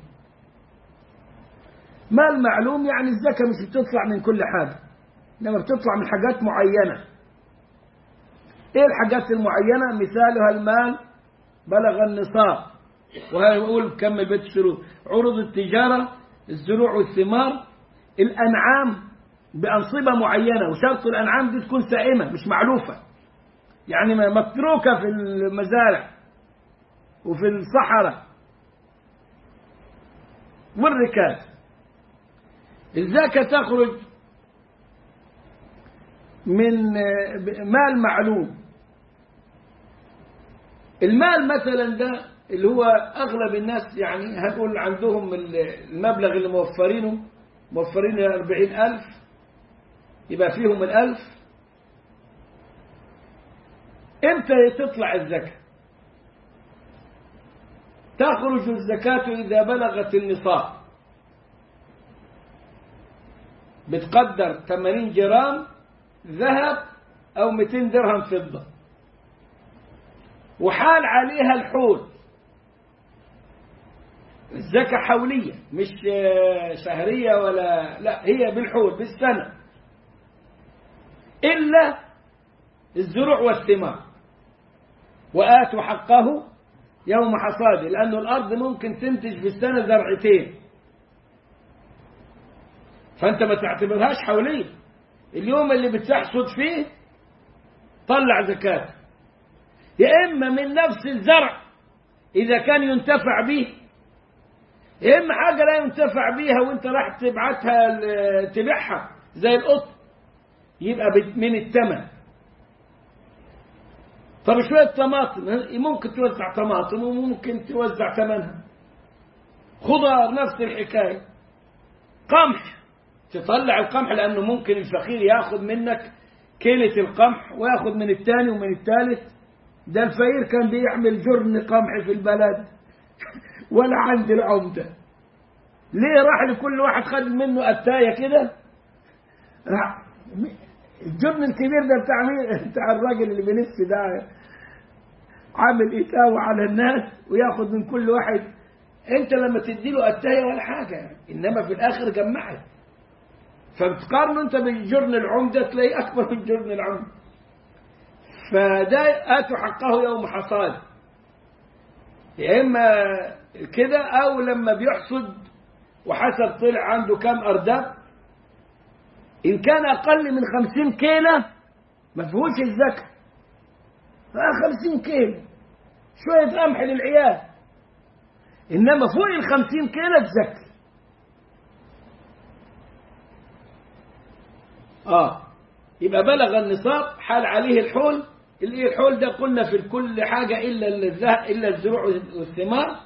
مال معلوم يعني الزكاة مش بتطلع من كل حاجة إنما بتطلع من حاجات معينة ايه الحاجات المعينة مثالها المال بلغ النصاب وهذا يقول كمل بيت الشروط عروض التجارة الزروع والثمار الأنعام بأنصبة معينة وشرط الأنعام دي تكون سائمة مش معلوفة يعني متروكة في المزارع وفي الصحراء والركاز الزكاة تخرج من مال معلوم المال مثلا ده اللي هو أغلب الناس يعني هنقول عندهم المبلغ اللي موفرينه موفرين أربعين ألف يبقى فيهم الألف امتى تطلع الزكاة تخرج الزكاة إذا بلغت النصاب بتقدر 80 جرام ذهب أو 200 درهم فضة وحال عليها الحول الزكاة حولية مش شهرية ولا لا هي بالحول بالسنة إلا الزروع والثمار وآتوا حقه يوم حصاده لأنه الأرض ممكن تنتج في السنة زرعتين فأنت ما تعتبرهاش حولية اليوم اللي بتحصد فيه طلع زكاة يا إما من نفس الزرع إذا كان ينتفع به يا إما حاجة لا ينتفع بيها وأنت راح تبعتها تبيعها زي القط يبقى من الثمن طب شوية طماطم ممكن توزع طماطم وممكن توزع ثمنها خضار نفس الحكاية قمح تطلع القمح لأنه ممكن الفقير ياخذ منك كيلة القمح وياخذ من الثاني ومن الثالث ده الفقير كان بيعمل جرن قمح في البلد ولا عند العمدة ليه راح لكل واحد خد منه أتاية كده راح الجرن الكبير ده بتاع مين بتاع الراجل اللي بيلف ده عامل إتاوة على الناس وياخد من كل واحد انت لما تديله أتاية ولا حاجة يعني. انما في الاخر جمعت فبتقارنه انت بجرن العمدة تلاقيه اكبر من جرن العمدة فده آتوا حقه يوم حصاد يا اما كده او لما بيحصد وحسب طلع عنده كام ارداب ان كان اقل من خمسين كيلة ما فيهوش الزكاة خمسين كيلة شوية قمح للعيال إنما فوق الخمسين كيلو تزكي آه يبقى بلغ النصاب حال عليه الحول اللي الحول ده قلنا في كل حاجة إلا الذهب إلا الزروع والثمار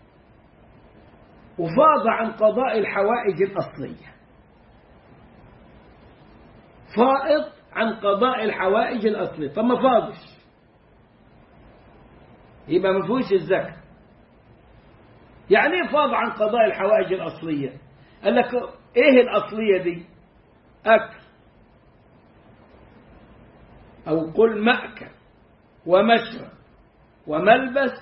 وفاض عن قضاء الحوائج الأصلية فائض عن قضاء الحوائج الأصلية طب ما فاضش يبقى ما فيهوش الزكاه يعني ايه فاض عن قضاء الحوائج الأصلية قال لك ايه الأصلية دي أكل أو قل مأكل ومشرب وملبس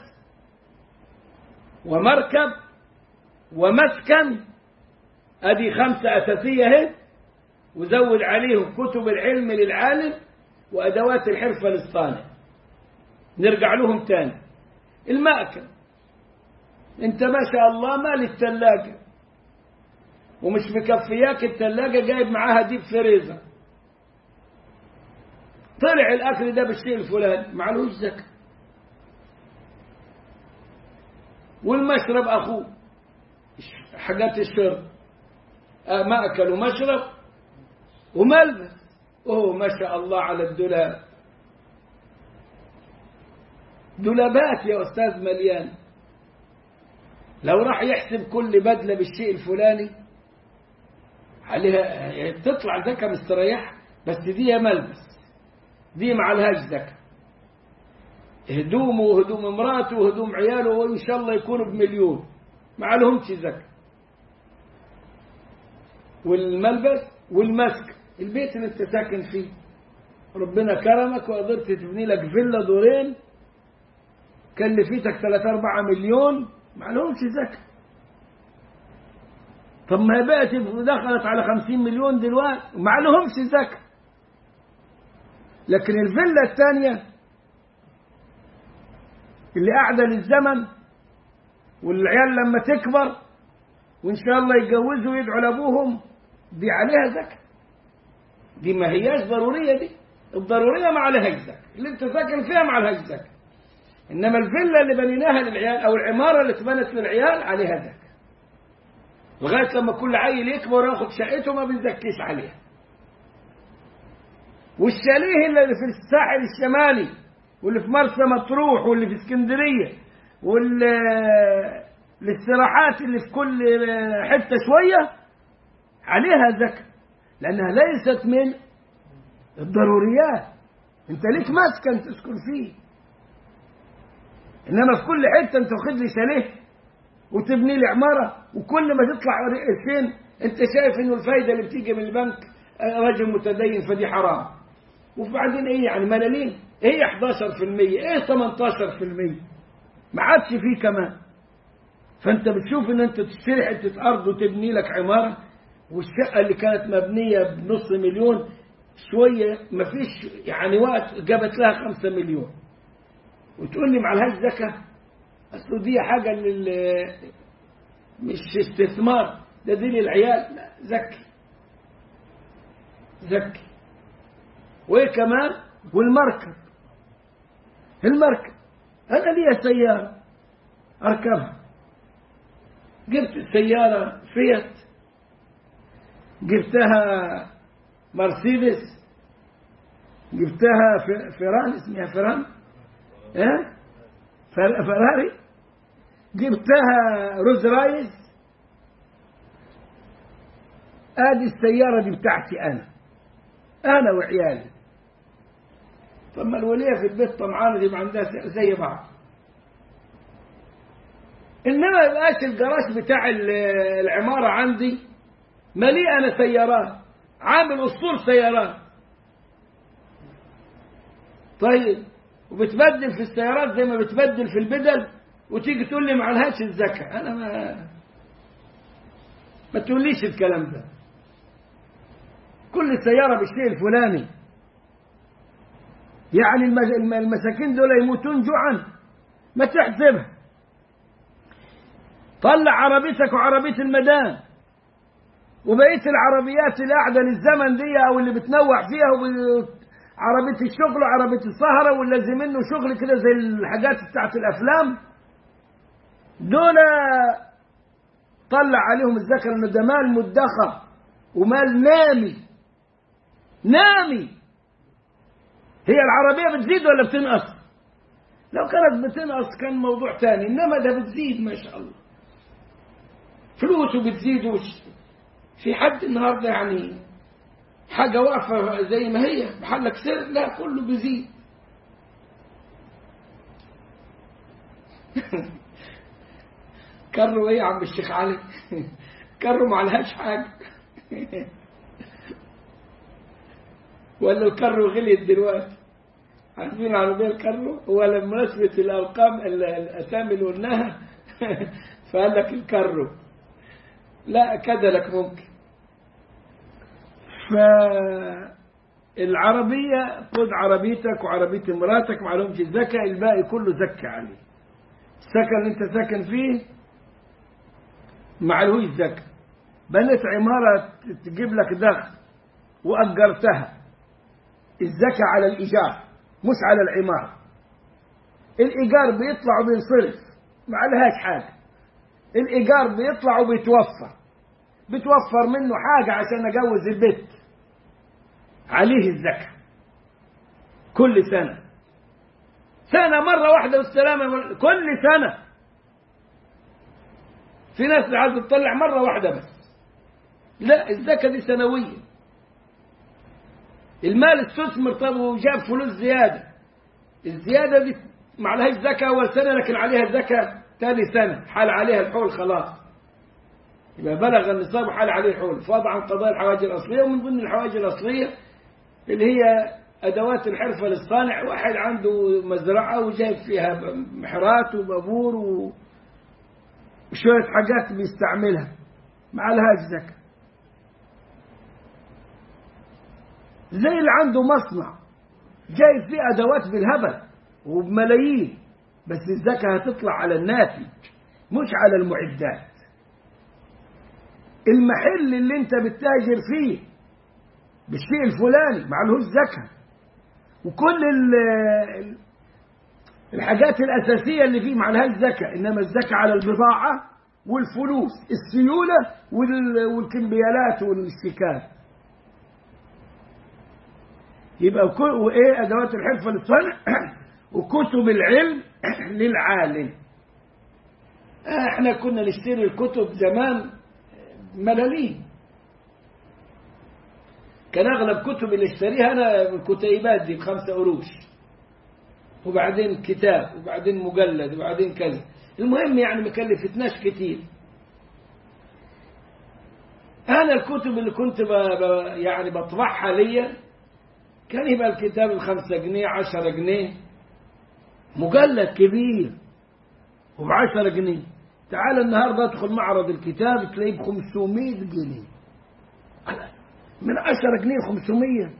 ومركب ومسكن ادي خمسة أساسية اهي وزود عليهم كتب العلم للعالم وأدوات الحرفة للصانع نرجع لهم تاني المأكل انت ما شاء الله مال الثلاجة ومش مكفياك الثلاجة جايب معاها ديب فريزر طلع الأكل ده بالشيء الفلاني معلوش زكاة والمشرب أخوه حاجات الشرب مأكل ومشرب وملبس اوه ما شاء الله على الدولاب دولابات يا أستاذ مليان لو راح يحسب كل بدلة بالشيء الفلاني عليها تطلع زكاة مستريحة بس دي ملبس دي ما عليهاش زكاة هدومه وهدوم امراته وهدوم عياله وإن شاء الله يكونوا بمليون ما عليهمش زكاة والملبس والمسك البيت اللي انت ساكن فيه ربنا كرمك وقدرت تبني لك فيلا دورين كلفتك 3 4 مليون ما لهمش زكاة طب ما هي بقت دخلت على 50 مليون دلوقتي ما لهمش زكاة لكن الفيلا الثانية اللي قاعدة للزمن والعيال لما تكبر وإن شاء الله يتجوزوا ويدعوا لأبوهم دي عليها زكاة دي ما هياش ضرورية دي الضرورية ما عليهاش زكاة اللي انت ساكن فيها ما عليهاش زكاة إنما الفيلا اللي بنيناها للعيال أو العمارة اللي اتبنت للعيال عليها زكاة لغاية لما كل عيل يكبر وياخد شقته ما بنزكيش عليها والشاليه اللي في الساحل الشمالي واللي في مرسى مطروح واللي في اسكندرية والاستراحات اللي في كل حتة شوية عليها زكاة لأنها ليست من الضروريات انت ليك مسكن تسكن فيه انما في كل حته انت واخد لي شاليه وتبني لي عماره وكل ما تطلع قرشين انت شايف انه الفايده اللي بتيجي من البنك راجل متدين فدي حرام وبعدين ايه يعني ملالين ايه 11% ايه 18% ما عادش فيه كمان فانت بتشوف ان انت تشتري حته ارض وتبني لك عماره والشقه اللي كانت مبنيه بنص مليون شويه ما فيش يعني وقت جابت لها خمسة مليون وتقول لي معلهاش زكاه اصل دي حاجه لل مش استثمار ده دي للعيال لا زكي زكي وايه كمان والمركب المركب انا ليا سياره اركبها جبت سياره فيات جبتها مرسيدس جبتها فيران اسمها فيران ايه فراري جبتها روز رايس ادي السياره دي بتاعتي انا انا وعيالي طب ما الوليه في البيت طمعانه دي ما عندها زي بعض انما يبقاش الجراج بتاع العماره عندي مليء انا سيارات عامل اسطول سيارات طيب وبتبدل في السيارات زي ما بتبدل في البدل وتيجي تقول لي ما عليهاش الزكاه انا ما ما تقوليش الكلام ده كل سياره بالشيء الفلاني يعني المساكين دول يموتون جوعا ما تحسبها طلع عربيتك وعربيه المدام وبقيه العربيات اللي قاعده للزمن دي او اللي بتنوع فيها عربيه الشغل وعربيه السهره واللي منه شغل كده زي الحاجات بتاعت الافلام دول طلع عليهم الزكاه لان ده مال مدخر ومال نامي نامي هي العربيه بتزيد ولا بتنقص لو كانت بتنقص كان موضوع تاني انما ده بتزيد ما شاء الله فلوسه بتزيد وش في حد النهارده يعني حاجه واقفه زي ما هي محلك سر لا كله بيزيد كروا ايه يا عم الشيخ علي كروا ما عليهاش حاجه ولا الكرو غليت دلوقتي عارفين العربيه الكرو هو لمناسبه الارقام الاسامي اللي قلناها فقال لك الكرو لا كذلك ممكن فالعربية خد عربيتك وعربية مراتك ما عليهمش الزكاة الباقي كله زكى عليه السكن اللي انت ساكن فيه ما عليهوش زكاة بنيت عمارة تجيب لك دخل وأجرتها الزكاة على الإيجار مش على العمارة الإيجار بيطلع وبينصرف ما عليهاش حاجة الإيجار بيطلع وبيتوفر بتوفر منه حاجة عشان أجوز البيت عليه الزكاة كل سنة سنة مرة واحدة والسلامة كل سنة في ناس عايزة تطلع مرة واحدة بس لا الزكاة دي سنوية المال استثمر طب وجاب فلوس زيادة الزيادة دي ما عليهاش زكاة أول سنة لكن عليها زكاة ثاني سنة حال عليها الحول خلاص يبقى بلغ النصاب حال عليه الحول فاض عن قضاء الحوائج الأصلية ومن ضمن الحوائج الأصلية اللي هي أدوات الحرفة للصانع واحد عنده مزرعة وجايب فيها محرات وبابور و... وشوية حاجات بيستعملها ما عليهاش زكاة زي اللي عنده مصنع جايب فيه أدوات بالهبل وبملايين بس الزكاة هتطلع على الناتج مش على المعدات المحل اللي انت بتتاجر فيه بالشيء الفلاني معلهوش زكاة وكل ال- الحاجات الأساسية اللي فيه معلهاش زكاة إنما الزكاة على البضاعة والفلوس السيولة وال- والكمبيالات والشيكات يبقى كل وايه ادوات الحرفه للصنع وكتب العلم للعالم احنا كنا نشتري الكتب زمان ملاليم كان اغلب كتب اللي اشتريها انا الكتيبات دي بخمسة قروش وبعدين كتاب وبعدين مجلد وبعدين كذا المهم يعني ما كلفتناش كتير انا الكتب اللي كنت ب... ب... يعني بطبعها ليا كان يبقى الكتاب بخمسة جنيه عشرة جنيه مجلد كبير وبعشرة جنيه تعال النهاردة ادخل معرض الكتاب تلاقيه بخمسمية جنيه من عشرة جنيه خمسمية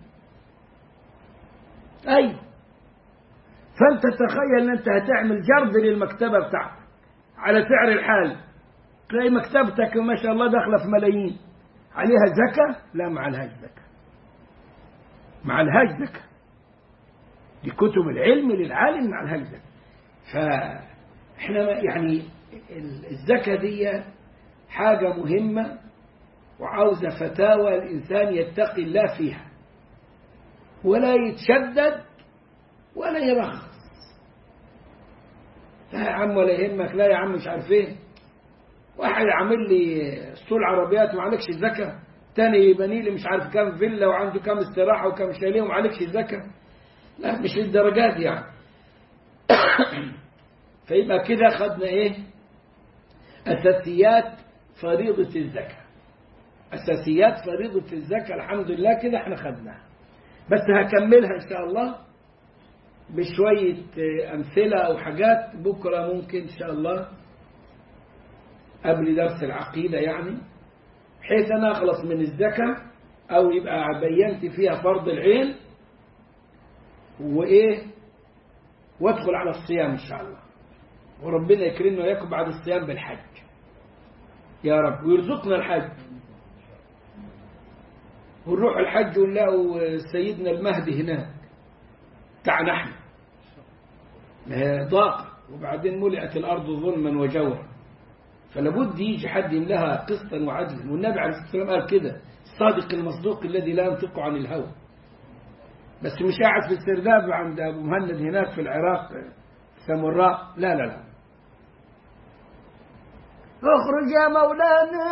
أيوة فأنت تخيل أن أنت هتعمل جرد للمكتبة بتاعتك على سعر الحال تلاقي مكتبتك ما شاء الله داخلة في ملايين عليها زكاة لا ما عليهاش زكاة مع الهاج زكاة دي كتب العلم للعالم مع الهاج زكاة فاحنا يعني الزكاة دي حاجة مهمة وعاوزة فتاوى الإنسان يتقي الله فيها ولا يتشدد ولا يرخص لا يا عم ولا يهمك لا يا عم مش عارف ايه واحد عامل لي اسطول عربيات وما عليكش الزكاه تاني يبني لي مش عارف كام فيلا وعنده كام استراحه وكام شاليه وما عليكش الزكاه لا مش للدرجات يعني فيبقى كده خدنا ايه اساسيات فريضه الزكاه اساسيات فريضه الزكاه الحمد لله كده احنا خدناها بس هكملها ان شاء الله بشويه امثله او حاجات بكره ممكن ان شاء الله قبل درس العقيده يعني بحيث انا اخلص من الزكاه او يبقى بينت فيها فرض العين وايه وادخل على الصيام ان شاء الله وربنا يكرمنا وياكم بعد الصيام بالحج يا رب ويرزقنا الحج ونروح الحج ونلاقوا سيدنا المهدي هناك بتاعنا احنا ضاق وبعدين ملئت الارض ظلما وجورا فلابد يجي حد يملاها قسطا وعدلا والنبي عليه الصلاه والسلام قال كده الصادق المصدوق الذي لا ينطق عن الهوى بس مش قاعد في السرداب عند ابو مهند هناك في العراق سامراء لا لا لا اخرج يا مولانا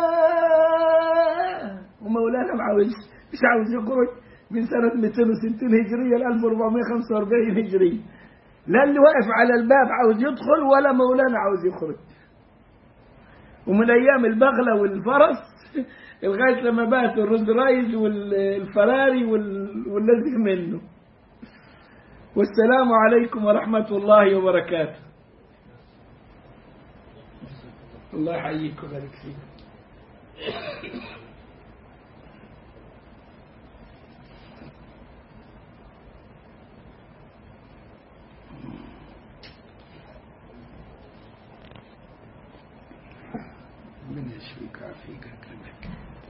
ومولانا ما عاوز مش عاوز يخرج من سنة 260 هجرية ل 1445 هجرية لا اللي واقف على الباب عاوز يدخل ولا مولانا عاوز يخرج ومن أيام البغلة والفرس لغاية لما بقت الرولز رايز والفراري والذي منه والسلام عليكم ورحمة الله وبركاته الله يحييك ويبارك فيك من يشفيك ويعافيك كلك